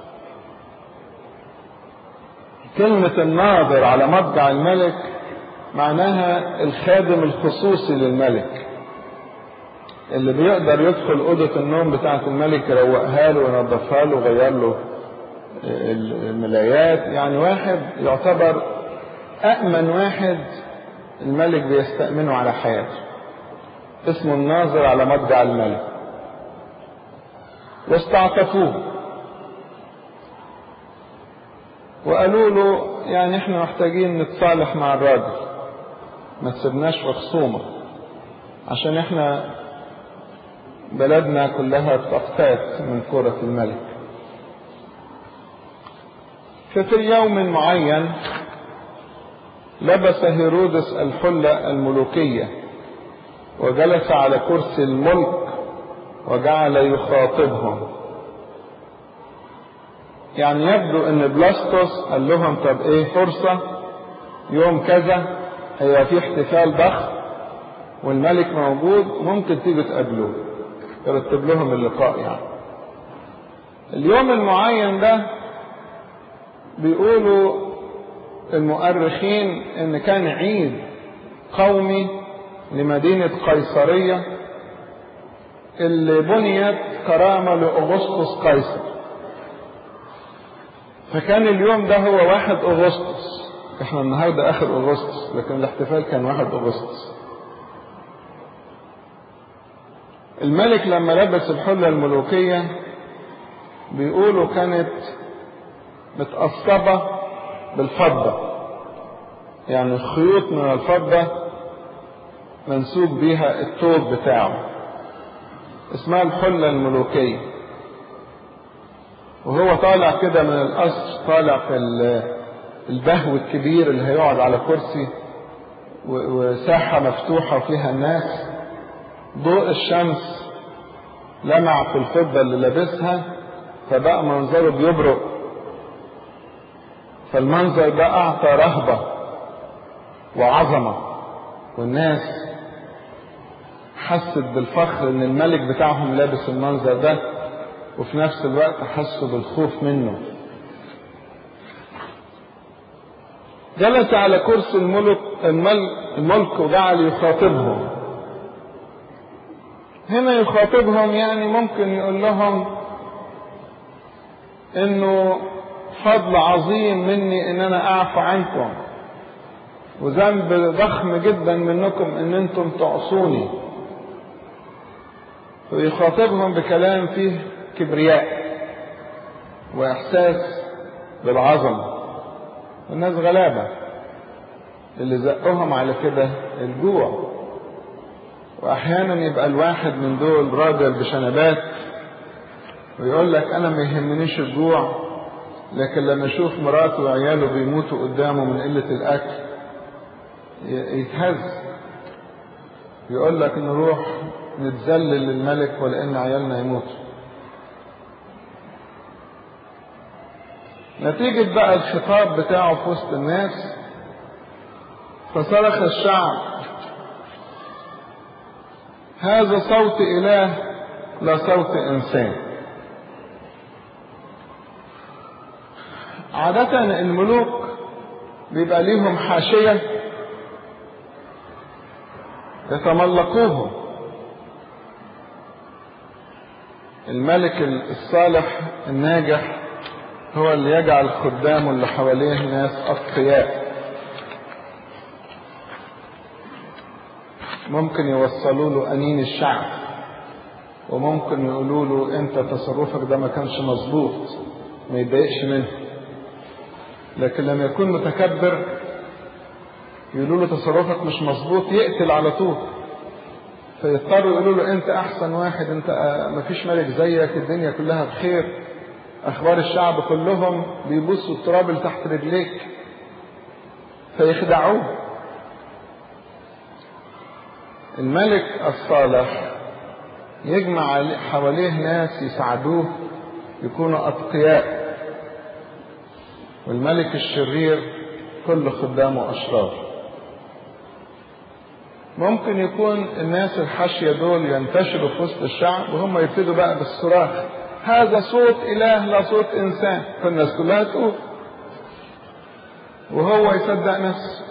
[SPEAKER 2] كلمة الناظر على مضجع الملك معناها الخادم الخصوصي للملك اللي بيقدر يدخل أوضة النوم بتاعة الملك يروقها له وينظفها له ويغير له الملايات يعني واحد يعتبر أأمن واحد الملك بيستأمنه على حياته اسمه الناظر على مضجع الملك واستعطفوه وقالوا له يعني احنا محتاجين نتصالح مع الراجل ما تسيبناش في خصومة عشان احنا بلدنا كلها تقتات من كرة الملك ففي يوم معين لبس هيرودس الحلة الملوكية وجلس على كرسي الملك وجعل يخاطبهم يعني يبدو ان بلاستوس قال لهم طب ايه فرصة يوم كذا هي في احتفال ضخم والملك موجود ممكن تيجوا تقابلوه يرتب لهم اللقاء يعني اليوم المعين ده بيقولوا المؤرخين ان كان عيد قومي لمدينة قيصرية اللي بنيت كرامة لأغسطس قيصر فكان اليوم ده هو واحد أغسطس احنا النهاردة آخر أغسطس لكن الاحتفال كان واحد أغسطس الملك لما لبس الحلة الملوكية بيقولوا كانت متقصبة بالفضة يعني خيوط من الفضة منسوب بيها الثوب بتاعه اسمها الحلة الملوكية وهو طالع كده من القصر طالع في البهو الكبير اللي هيقعد على كرسي وساحة مفتوحة وفيها الناس ضوء الشمس لمع في الفضة اللي لابسها فبقى منظره بيبرق فالمنظر ده أعطى رهبة وعظمة والناس حست بالفخر ان الملك بتاعهم لابس المنظر ده وفي نفس الوقت حسوا بالخوف منه جلس على كرسي الملك الملك وجعل يخاطبهم هنا يخاطبهم يعني ممكن يقول لهم انه فضل عظيم مني ان انا اعفو عنكم وذنب ضخم جدا منكم ان انتم تعصوني ويخاطبهم بكلام فيه كبرياء واحساس بالعظمه الناس غلابه اللي زقهم على كده الجوع واحيانا يبقى الواحد من دول راجل بشنبات ويقول لك انا ما يهمنيش الجوع لكن لما اشوف مراته وعياله بيموتوا قدامه من قله الاكل يتهز يقول لك نروح نتذلل للملك ولان عيالنا يموتوا نتيجة بقى الخطاب بتاعه في وسط الناس فصرخ الشعب هذا صوت إله لا صوت إنسان عادة الملوك بيبقى ليهم حاشية يتملقوهم الملك الصالح الناجح هو اللي يجعل خدامه اللي حواليه ناس أتقياء ممكن يوصلوا له أنين الشعب وممكن يقولوا له أنت تصرفك ده ما كانش مظبوط ما يتضايقش منه لكن لما يكون متكبر يقولوا له تصرفك مش مظبوط يقتل على طول فيضطروا يقولوا له انت احسن واحد انت ما فيش ملك زيك الدنيا كلها بخير اخبار الشعب كلهم بيبصوا التراب اللي تحت رجليك فيخدعوه الملك الصالح يجمع حواليه ناس يساعدوه يكونوا اتقياء والملك الشرير كل خدامه اشرار ممكن يكون الناس الحاشية دول ينتشروا في وسط الشعب وهم يبتدوا بقى بالصراخ هذا صوت إله لا صوت إنسان فالناس كلها تقول وهو يصدق نفسه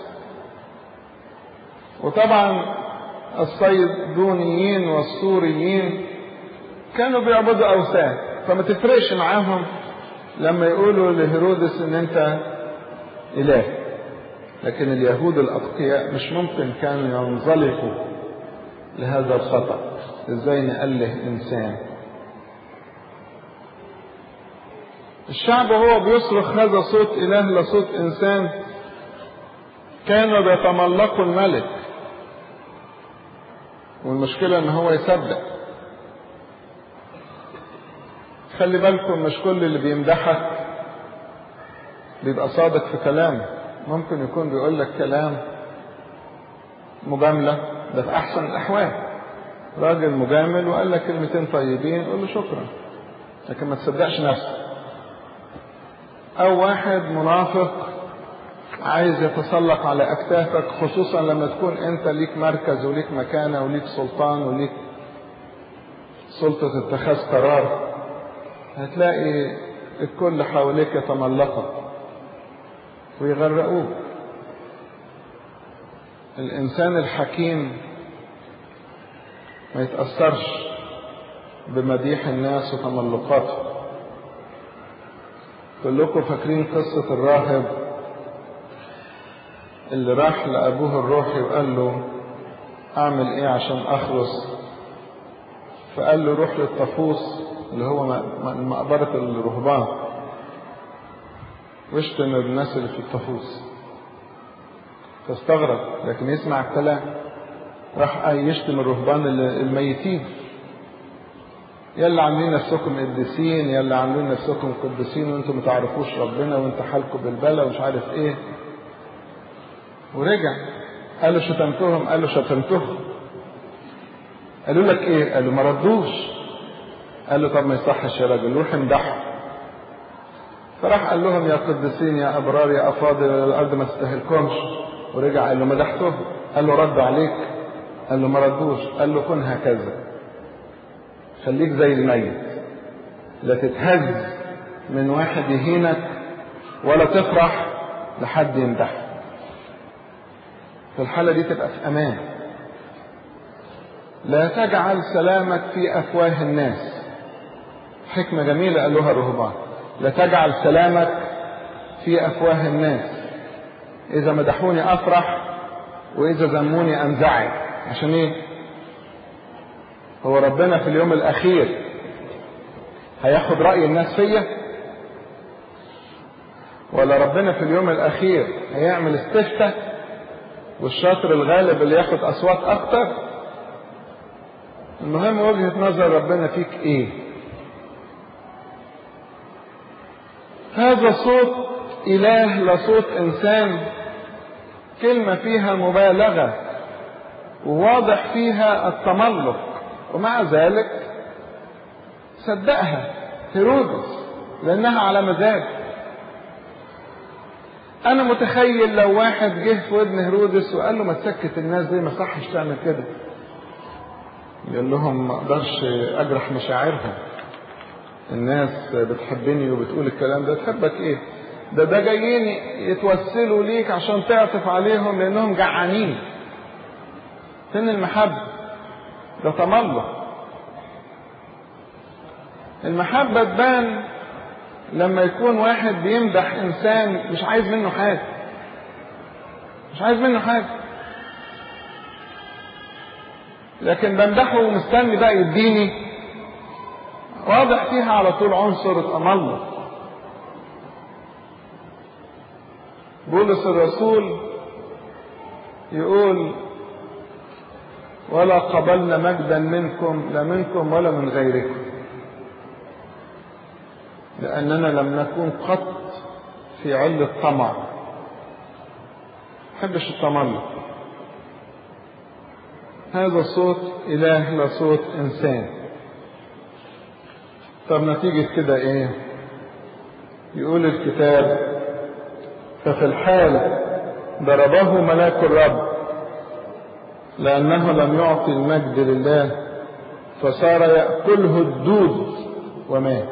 [SPEAKER 2] وطبعا الصيدونيين والسوريين كانوا بيعبدوا أوثان فما تفرقش معاهم لما يقولوا لهيرودس ان انت اله لكن اليهود الأتقياء مش ممكن كانوا ينزلقوا لهذا الخطأ ازاي نأله إنسان الشعب وهو بيصرخ هذا صوت إله لا صوت إنسان كانوا بيتملقوا الملك والمشكلة إن هو يصدق خلي بالكم مش كل اللي بيمدحك بيبقى صادق في كلامه ممكن يكون بيقول لك كلام مجاملة ده في أحسن الأحوال راجل مجامل وقال لك كلمتين طيبين قول له شكرا لكن ما تصدقش نفسك أو واحد منافق عايز يتسلق على أكتافك خصوصا لما تكون أنت ليك مركز وليك مكانة وليك سلطان وليك سلطة اتخاذ قرار هتلاقي الكل حواليك يتملقك ويغرقوك الإنسان الحكيم ما يتأثرش بمديح الناس وتملقاتهم كلكم فاكرين قصة الراهب اللي راح لأبوه الروحي وقال له أعمل إيه عشان أخلص فقال له روح للطفوس اللي هو مقبرة الرهبان واشتم الناس اللي في الطفوس فاستغرب لكن يسمع الكلام راح يشتم الرهبان الميتين يلا عاملين نفسكم قديسين يلا عاملين نفسكم قديسين وانتم ما تعرفوش ربنا وانت حالكم بالبلا ومش عارف ايه ورجع قال له شتمتهم قال له شتمتهم قالوا لك ايه قال له ما ردوش قال له طب ما يصحش يا راجل روح امدحهم فراح قال لهم يا قديسين يا ابرار يا افاضل الارض ما تستاهلكمش ورجع قال له مدحتهم قال له رد عليك قال له ما ردوش قال له كن هكذا خليك زي الميت لا تتهز من واحد يهينك ولا تفرح لحد يمدحك في الحالة دي تبقى في أمان لا تجعل سلامك في أفواه الناس حكمة جميلة قالوها الرهبان لا تجعل سلامك في أفواه الناس إذا مدحوني أفرح وإذا ذموني أنزعج عشان إيه؟ هو ربنا في اليوم الأخير هياخد رأي الناس فيا ولا ربنا في اليوم الأخير هيعمل استفتاء والشاطر الغالب اللي ياخد أصوات أكتر المهم وجهة نظر ربنا فيك إيه هذا صوت إله لا صوت إنسان كلمة فيها مبالغة وواضح فيها التملق ومع ذلك صدقها هيرودس لأنها على مزاج أنا متخيل لو واحد جه في ودن هيرودس وقال له ما تسكت الناس دي ما صحش تعمل كده يقول لهم ما اقدرش اجرح مشاعرهم الناس بتحبني وبتقول الكلام ده تحبك ايه ده ده جايين يتوسلوا ليك عشان تعطف عليهم لانهم جعانين فين المحبة ده تملق المحبة تبان لما يكون واحد بيمدح انسان مش عايز منه حاجة مش عايز منه حاجة لكن بمدحه ومستني بقى يديني واضح فيها على طول عنصر التملق بولس الرسول يقول ولا قبلنا مجدا منكم لا منكم ولا من غيركم لأننا لم نكن قط في علة طمع حبش التملق هذا صوت إله لا صوت إنسان طب نتيجة كده إيه يقول الكتاب ففي الحال ضربه ملاك الرب لأنه لم يعطي المجد لله فصار يأكله الدود ومات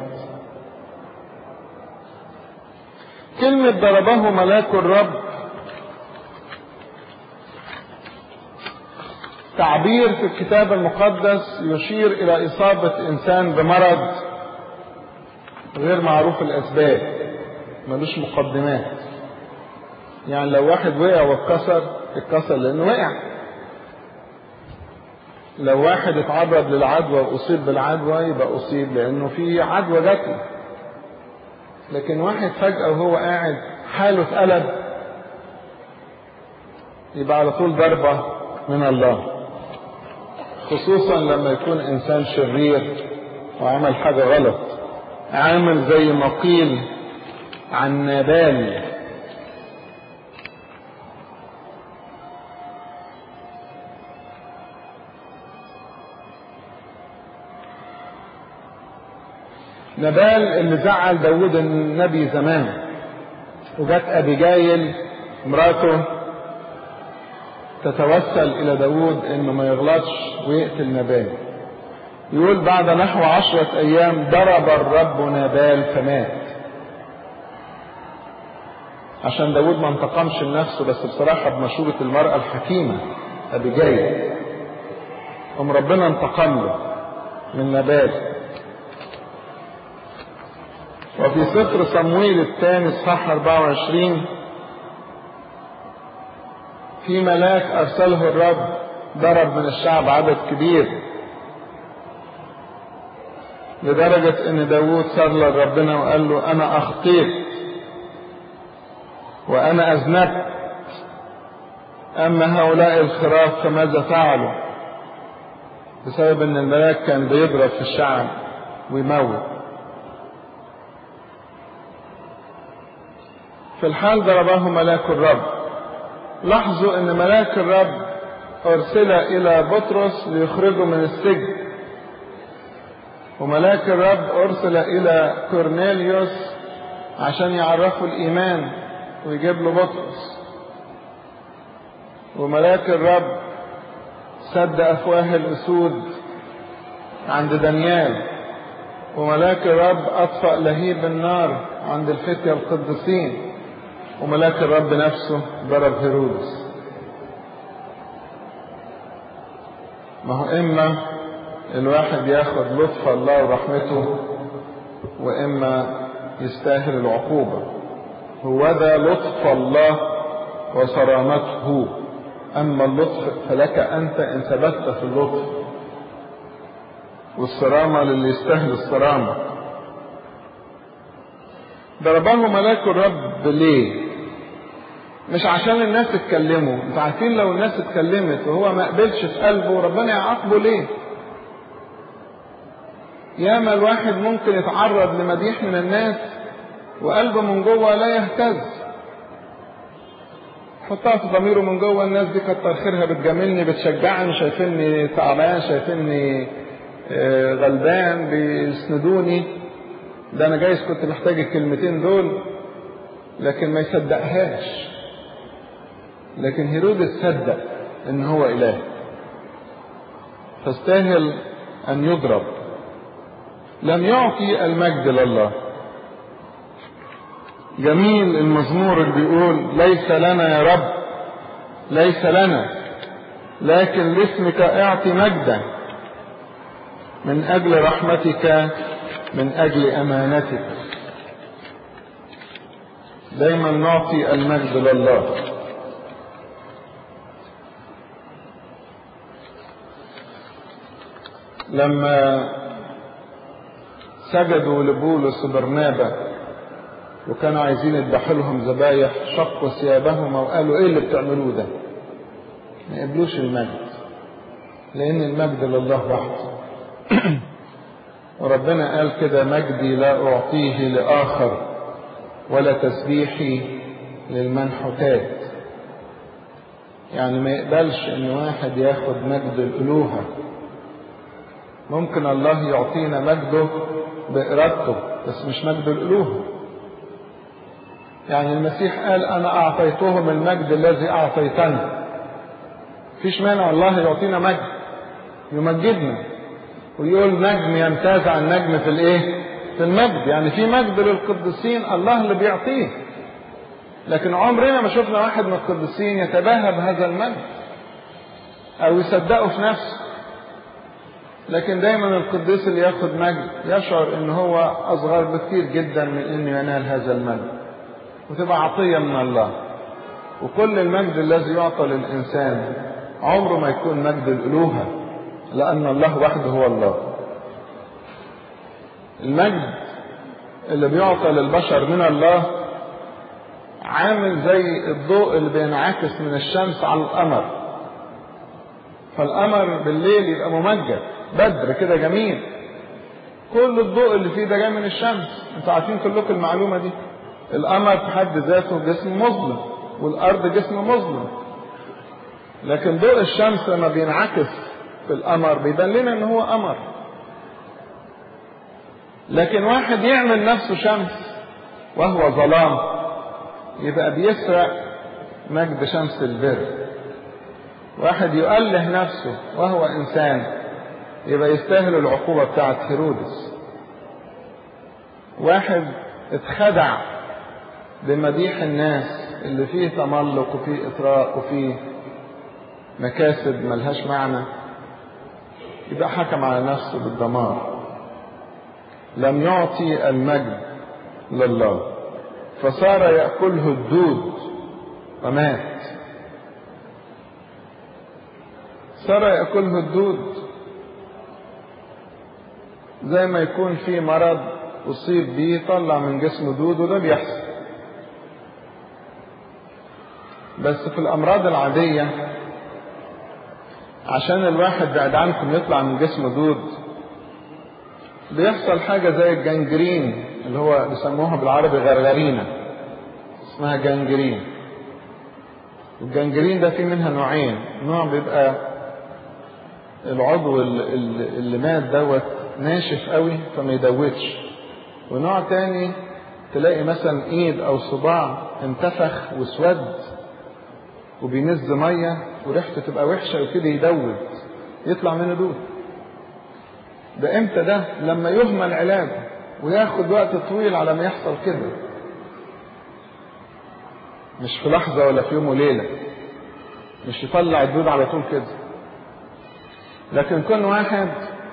[SPEAKER 2] كلمة ضربه ملاك الرب تعبير في الكتاب المقدس يشير إلى إصابة إنسان بمرض غير معروف الأسباب ملوش مقدمات يعني لو واحد وقع واتكسر اتكسر لأنه وقع لو واحد اتعرض للعدوى وأصيب بالعدوى يبقى أصيب لأنه في عدوى جات له لكن واحد فجأة وهو قاعد حاله اتقلب يبقى على طول ضربة من الله خصوصا لما يكون إنسان شرير وعمل حاجة غلط عامل زي ما قيل عن نابال نبال اللي زعل داود النبي زمان وجت أبيجايل مراته تتوسل إلى داود إنه ما يغلطش ويقتل نبال يقول بعد نحو عشرة أيام ضرب الرب نبال فمات عشان داود ما انتقمش لنفسه بس بصراحة بمشورة المرأة الحكيمة أبيجايل قام ربنا انتقم له من نبال وفي سفر صمويل الثاني اصحاح 24 في ملاك ارسله الرب ضرب من الشعب عدد كبير لدرجة ان داوود صار لربنا وقال له انا اخطيت وانا اذنبت اما هؤلاء الخراف فماذا فعلوا بسبب ان الملاك كان بيضرب في الشعب ويموت في الحال ضربه ملاك الرب لاحظوا ان ملاك الرب ارسل الى بطرس ليخرجه من السجن وملاك الرب ارسل الى كورنيليوس عشان يعرفوا الايمان ويجيب له بطرس وملاك الرب سد افواه الاسود عند دانيال وملاك الرب اطفأ لهيب النار عند الفتية القديسين وملاك الرب نفسه ضرب هيرودس ما هو إما الواحد ياخد لطف الله ورحمته وإما يستاهل العقوبة هو ذا لطف الله وصرامته أما اللطف فلك أنت إن ثبت في اللطف والصرامة للي يستاهل الصرامة ضربه ملاك الرب ليه مش عشان الناس اتكلموا انتوا عارفين لو الناس اتكلمت وهو ما قبلش في قلبه ربنا يعاقبه ليه ياما الواحد ممكن يتعرض لمديح من الناس وقلبه من جوه لا يهتز حطها في ضميره من جوه الناس دي كتر خيرها بتجاملني بتشجعني شايفيني تعبان شايفيني غلبان بيسندوني ده انا جايز كنت محتاج الكلمتين دول لكن ما يصدقهاش لكن هيرودس صدق ان هو اله فاستاهل ان يضرب لم يعطي المجد لله جميل المزمور اللي بيقول ليس لنا يا رب ليس لنا لكن لاسمك اعطي مجدا من اجل رحمتك من اجل امانتك دايما نعطي المجد لله لما سجدوا لبولس وبرنابا وكانوا عايزين يذبحوا لهم ذبايح شقوا ثيابهم وقالوا ايه اللي بتعملوه ده ما يقبلوش المجد لان المجد لله وحده وربنا قال كده مجدي لا اعطيه لاخر ولا تسبيحي للمنحوتات يعني ما يقبلش ان واحد ياخد مجد الالوهه ممكن الله يعطينا مجده بارادته بس مش مجد الالوهه يعني المسيح قال انا اعطيتهم المجد الذي اعطيتني فيش مانع الله يعطينا مجد يمجدنا ويقول نجم يمتاز عن نجم في الايه في المجد يعني في مجد للقديسين الله اللي بيعطيه لكن عمرنا ما شفنا واحد من القديسين يتباهى بهذا المجد او يصدقه في نفسه لكن دايما القديس اللي ياخد مجد يشعر ان هو اصغر بكثير جدا من انه ينال هذا المجد وتبقى عطيه من الله وكل المجد الذي يعطى للانسان عمره ما يكون مجد الالوهه لان الله وحده هو الله المجد اللي بيعطى للبشر من الله عامل زي الضوء اللي بينعكس من الشمس على القمر فالقمر بالليل يبقى ممجد بدر كده جميل كل الضوء اللي فيه ده جاي من الشمس انتوا عارفين كلكم المعلومه دي القمر في حد ذاته جسم مظلم والارض جسم مظلم لكن ضوء الشمس لما بينعكس في القمر بيبان لنا ان هو قمر لكن واحد يعمل نفسه شمس وهو ظلام يبقى بيسرق مجد شمس البر واحد يؤله نفسه وهو انسان يبقى يستاهل العقوبة بتاعت هيرودس واحد اتخدع بمديح الناس اللي فيه تملق وفيه إطراء وفيه مكاسب ملهاش معنى يبقى حكم على نفسه بالدمار لم يعطي المجد لله فصار يأكله الدود ومات صار يأكله الدود زي ما يكون في مرض أصيب بيه طلع من جسمه دود وده بيحصل بس في الأمراض العادية عشان الواحد بعد عنكم يطلع من جسمه دود بيحصل حاجة زي الجنجرين اللي هو بيسموها بالعربي غرغرينة اسمها جنجرين الجنجرين ده في منها نوعين نوع بيبقى العضو اللي مات دوت ناشف قوي فما يدوتش ونوع تاني تلاقي مثلا ايد او صباع انتفخ واسود وبينز ميه وريحته تبقى وحشه ويبتدي يدود يطلع منه دود ده امتى ده لما يهمل علاجه وياخد وقت طويل على ما يحصل كده مش في لحظة ولا في يوم وليلة مش يطلع الدود على طول كده لكن كل واحد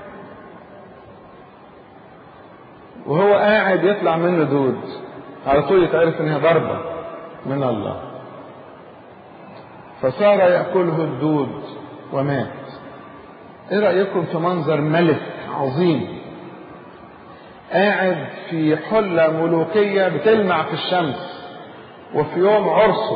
[SPEAKER 2] وهو قاعد يطلع منه دود على طول يتعرف انها ضربة من الله فصار يأكله الدود ومات ايه رأيكم في منظر ملك عظيم قاعد في حلة ملوكية بتلمع في الشمس وفي يوم عرسه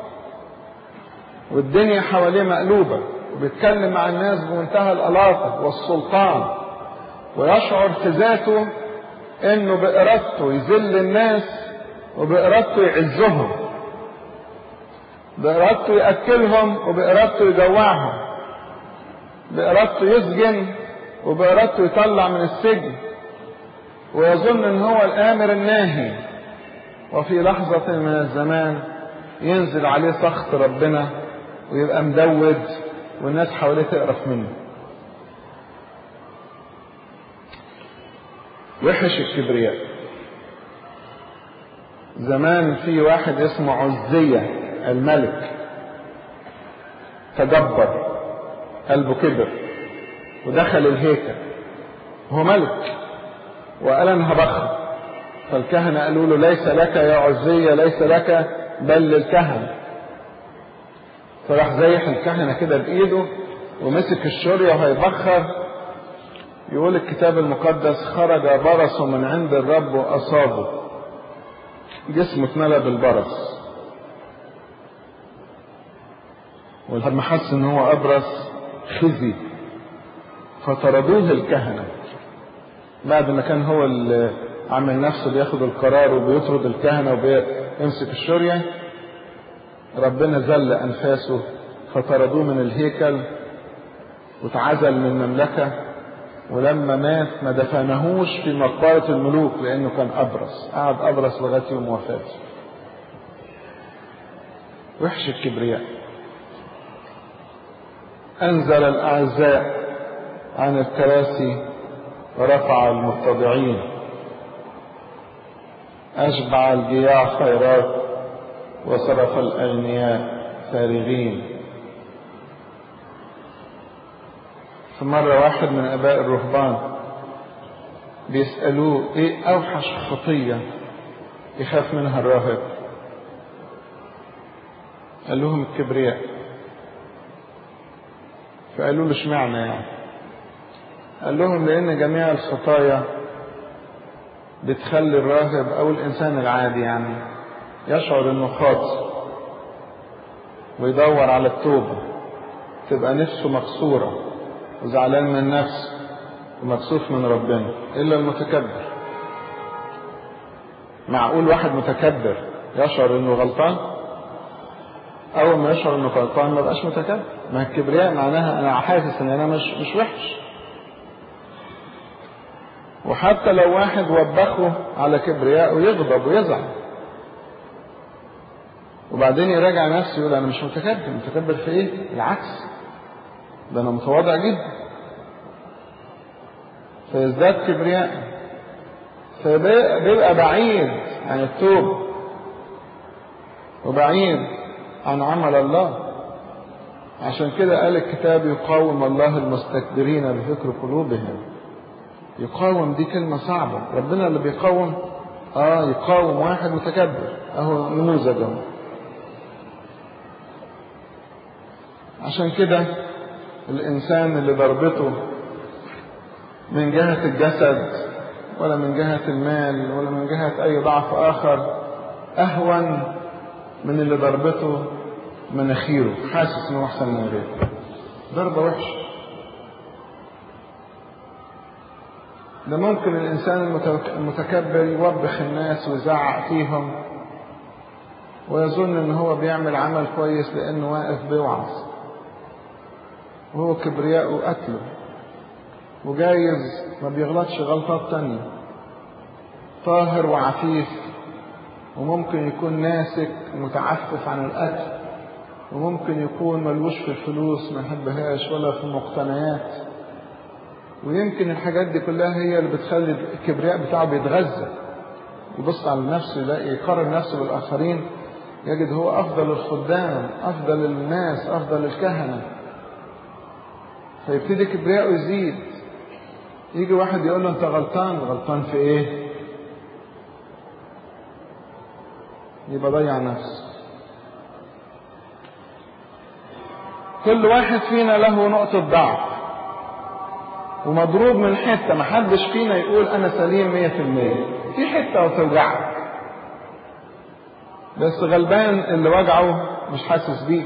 [SPEAKER 2] والدنيا حواليه مقلوبة وبيتكلم مع الناس بمنتهى الألاطة والسلطان ويشعر في ذاته انه بإرادته يذل الناس وبإرادته يعزهم بإرادته يأكلهم وبإرادته يجوعهم بإرادته يسجن وبإرادته يطلع من السجن ويظن ان هو الآمر الناهي وفي لحظة من الزمان ينزل عليه سخط ربنا ويبقى مدود والناس حواليه تقرف منه وحش الكبرياء زمان في واحد اسمه عزية الملك تجبر قلبه كبر ودخل الهيكل هو ملك وقال انا هبخر فالكهنة قالوا له ليس لك يا عزية ليس لك بل للكهنة فراح زيح الكهنة كده بإيده ومسك الشورية وهيبخر يقول الكتاب المقدس خرج برص من عند الرب وأصابه جسمه اتملى بالبرص ولما حس ان هو ابرص خزي فطردوه الكهنة بعد ما كان هو اللي عامل نفسه بياخد القرار وبيطرد الكهنة وبيمسك الشرية ربنا زل أنفاسه فطردوه من الهيكل واتعزل من المملكة ولما مات ما دفنهوش في مقبرة الملوك لأنه كان أبرص قعد أبرص لغاية يوم وفاته وحش الكبرياء أنزل الأعزاء عن الكراسي ورفع المتضعين أشبع الجياع خيرات وصرف الأغنياء فارغين في مرة واحد من آباء الرهبان بيسألوه إيه أوحش خطية يخاف منها الراهب قال لهم الكبرياء فقالوا له اشمعنى يعني قال لهم لأن جميع الخطايا بتخلي الراهب أو الإنسان العادي يعني يشعر إنه خاطئ ويدور على التوبة تبقى نفسه مكسورة وزعلان من نفسه ومكسوف من ربنا إلا المتكبر معقول واحد متكبر يشعر إنه غلطان أول ما يشعر إنه غلطان ما بقاش متكبر ما الكبرياء معناها أنا حاسس إن أنا مش مش وحش وحتى لو واحد وبخه على كبرياءه يغضب ويزعل وبعدين يراجع نفسه يقول انا مش متكبر متكبر في ايه العكس ده انا متواضع جدا فيزداد كبرياء فبيبقى بعيد عن التوب وبعيد عن عمل الله عشان كده قال الكتاب يقاوم الله المستكبرين بفكر قلوبهم يقاوم دي كلمة صعبة ربنا اللي بيقاوم اه يقاوم واحد متكبر اهو نموذج اهو عشان كده الانسان اللي ضربته من جهة الجسد ولا من جهة المال ولا من جهة اي ضعف اخر اهون من اللي ضربته مناخيره حاسس انه احسن من غيره ضربة وحشة ده ممكن الإنسان المتكبر يوبخ الناس ويزعق فيهم ويظن إن هو بيعمل عمل كويس لأنه واقف بيوعظ وهو كبرياء وقتله وجايز ما بيغلطش غلطات تانية طاهر وعفيف وممكن يكون ناسك متعفف عن القتل وممكن يكون ملوش في الفلوس ما يحبهاش ولا في المقتنيات ويمكن الحاجات دي كلها هي اللي بتخلي الكبرياء بتاعه بيتغذى يبص على نفسه يلاقي يقارن نفسه بالآخرين يجد هو أفضل الخدام أفضل الناس أفضل الكهنة فيبتدي كبرياءه يزيد يجي واحد يقول له أنت غلطان غلطان في إيه؟ يبقى ضيع نفسه كل واحد فينا له نقطة ضعف ومضروب من حتة محدش فينا يقول أنا سليم مية في المية في حتة وتوجعك بس غلبان اللي وجعه مش حاسس بيه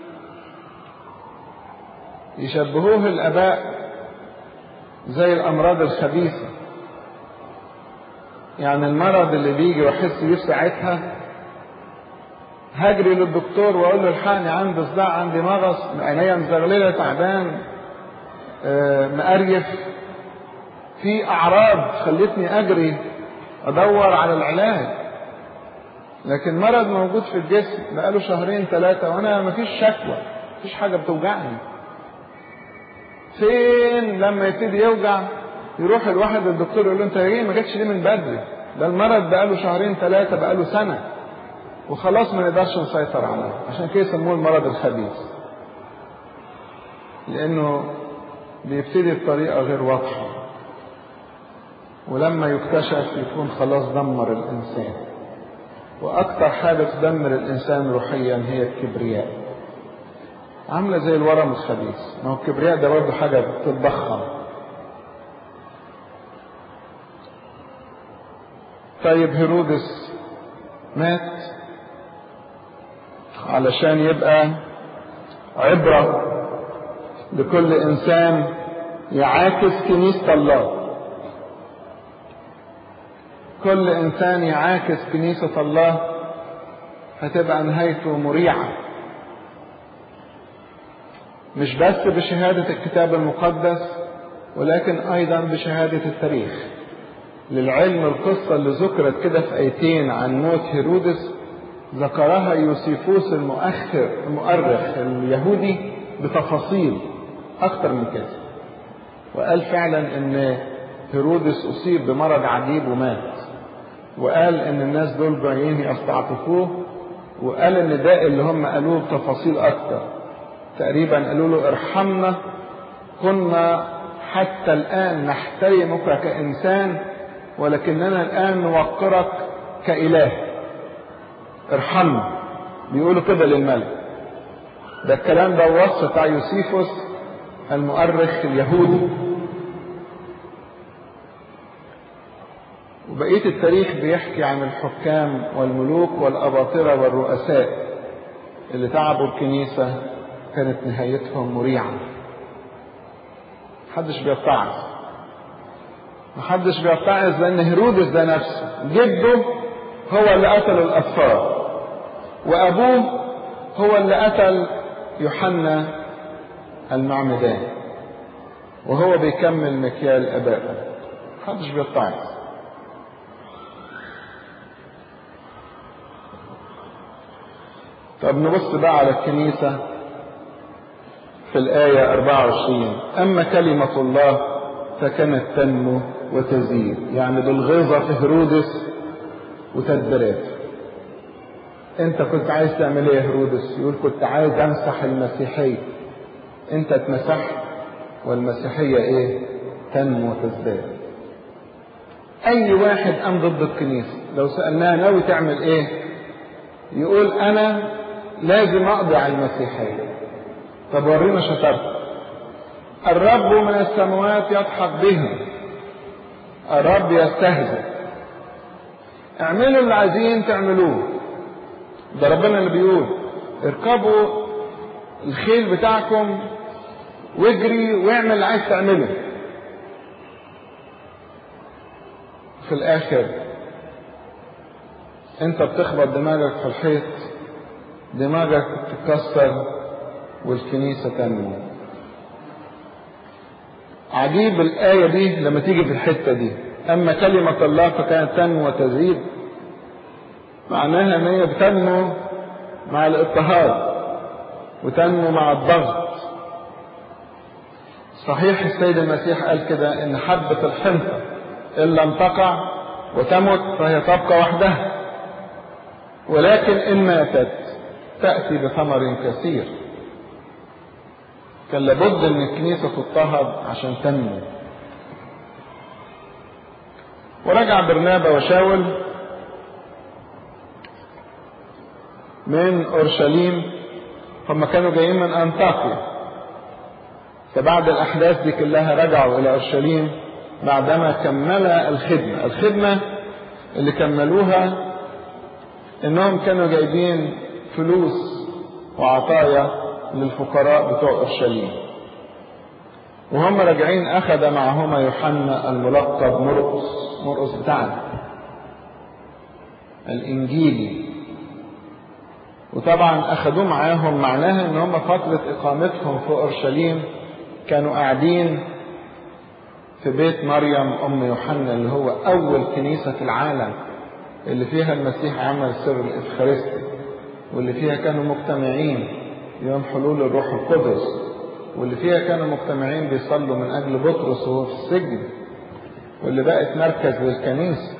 [SPEAKER 2] يشبهوه الآباء زي الأمراض الخبيثة يعني المرض اللي بيجي واحس بيه في ساعتها هجري للدكتور واقول له الحقني عندي صداع عندي مغص عينيا مزغلله تعبان مقريف في اعراض خلتني اجري ادور على العلاج لكن مرض موجود في الجسم بقاله شهرين ثلاثة وانا مفيش شكوى مفيش حاجة بتوجعني فين لما يبتدي يوجع يروح الواحد للدكتور يقول له انت ايه ما جاتش ليه من بدري ده المرض بقاله شهرين ثلاثة بقاله سنة وخلاص ما نقدرش نسيطر عليه عشان كده يسموه المرض الخبيث لانه بيبتدي بطريقة غير واضحة ولما يكتشف يكون خلاص دمر الإنسان وأكثر حاجة تدمر الإنسان روحيا هي الكبرياء عاملة زي الورم الخبيث ما هو الكبرياء ده برضه حاجة بتتضخم طيب هيرودس مات علشان يبقى عبرة لكل إنسان يعاكس كنيسة الله كل إنسان يعاكس كنيسة الله هتبقى نهايته مريعة مش بس بشهادة الكتاب المقدس ولكن أيضا بشهادة التاريخ للعلم القصة اللي ذكرت كده في آيتين عن موت هيرودس ذكرها يوسيفوس المؤخر المؤرخ اليهودي بتفاصيل أكتر من كده وقال فعلا إن هيرودس أصيب بمرض عجيب ومات وقال إن الناس دول جايين يستعطفوه وقال إن ده اللي هم قالوه بتفاصيل أكتر تقريبا قالوا له ارحمنا كنا حتى الآن نحترمك كإنسان ولكننا الآن نوقرك كإله ارحمنا بيقولوا كده للملك ده الكلام ده وصف بتاع يوسيفوس المؤرخ اليهودي وبقية التاريخ بيحكي عن الحكام والملوك والأباطرة والرؤساء اللي تعبوا الكنيسة كانت نهايتهم مريعة محدش بيتعظ محدش بيتعظ لأن هيرودس ده نفسه جده هو اللي قتل الأطفال وأبوه هو اللي قتل يوحنا المعمدان وهو بيكمل مكيال أبائه محدش بيتعظ طب نبص بقى على الكنيسة في الآية 24 أما كلمة الله فكانت تنمو وتزيد يعني بالغيظة في هرودس وتدبيراته انت كنت عايز تعمل ايه يا هرودس يقول كنت عايز امسح المسيحية انت اتمسحت والمسيحية ايه تنمو وتزداد اي واحد قام ضد الكنيسة لو سألناه ناوي تعمل ايه يقول انا لازم اقضي على المسيحية طب ورينا شطارتك الرب من السماوات يضحك بهم الرب يستهزئ اعملوا اللي عايزين تعملوه ده ربنا اللي بيقول اركبوا الخيل بتاعكم واجري واعمل اللي عايز تعمله في الاخر انت بتخبط دماغك في الحيط دماغك تتكسر والكنيسة تنمو عجيب الآية دي لما تيجي في الحتة دي أما كلمة الله فكانت تنمو وتزيد معناها ان هي بتنمو مع الاضطهاد وتنمو مع الضغط صحيح السيد المسيح قال كده ان حبة الحنطة ان لم تقع وتمت فهي تبقى وحدها ولكن ان ماتت تأتي بثمر كثير كان لابد ان الكنيسة تضطهد عشان تنمو ورجع برنابا وشاول من اورشليم هم كانوا جايين من انطاكيا فبعد الاحداث دي كلها رجعوا الى اورشليم بعدما كملا الخدمه الخدمه اللي كملوها انهم كانوا جايبين فلوس وعطايا للفقراء بتوع اورشليم وهم راجعين اخذ معهما يوحنا الملقب مرقس مرقس بتاعنا الانجيلي وطبعا اخذوه معاهم معناها ان هم فترة اقامتهم في اورشليم كانوا قاعدين في بيت مريم ام يوحنا اللي هو اول كنيسة في العالم اللي فيها المسيح عمل سر الافخارستي واللي فيها كانوا مجتمعين يوم حلول الروح القدس واللي فيها كانوا مجتمعين بيصلوا من اجل بطرس وهو في السجن واللي بقت مركز للكنيسة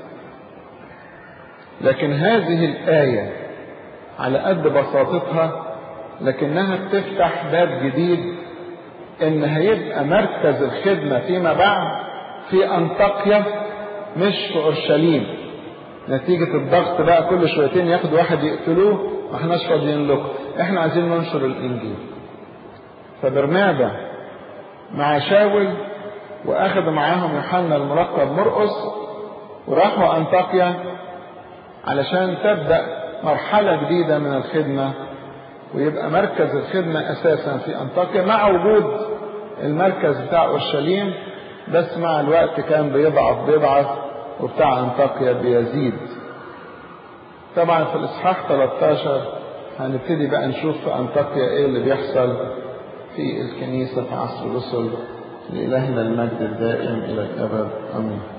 [SPEAKER 2] لكن هذه الآية على قد بساطتها لكنها بتفتح باب جديد ان هيبقى مركز الخدمة فيما بعد في انطاكيا مش في اورشليم نتيجة الضغط بقى كل شويتين ياخدوا واحد يقتلوه ما احناش فاضيين له احنا عايزين ننشر الانجيل فبرنابا مع شاول واخذ معاهم يوحنا الملقب مرقس وراحوا أنطاكيا علشان تبدأ مرحلة جديدة من الخدمة ويبقى مركز الخدمة أساسا في أنطاكيا مع وجود المركز بتاع أورشليم بس مع الوقت كان بيضعف بيضعف وبتاع أنطاكيا بيزيد طبعا في الإصحاح 13 هنبتدي بقى نشوف في أنطاكيا إيه اللي بيحصل في الكنيسة في عصر الرسل لإلهنا المجد الدائم إلى الأبد آمين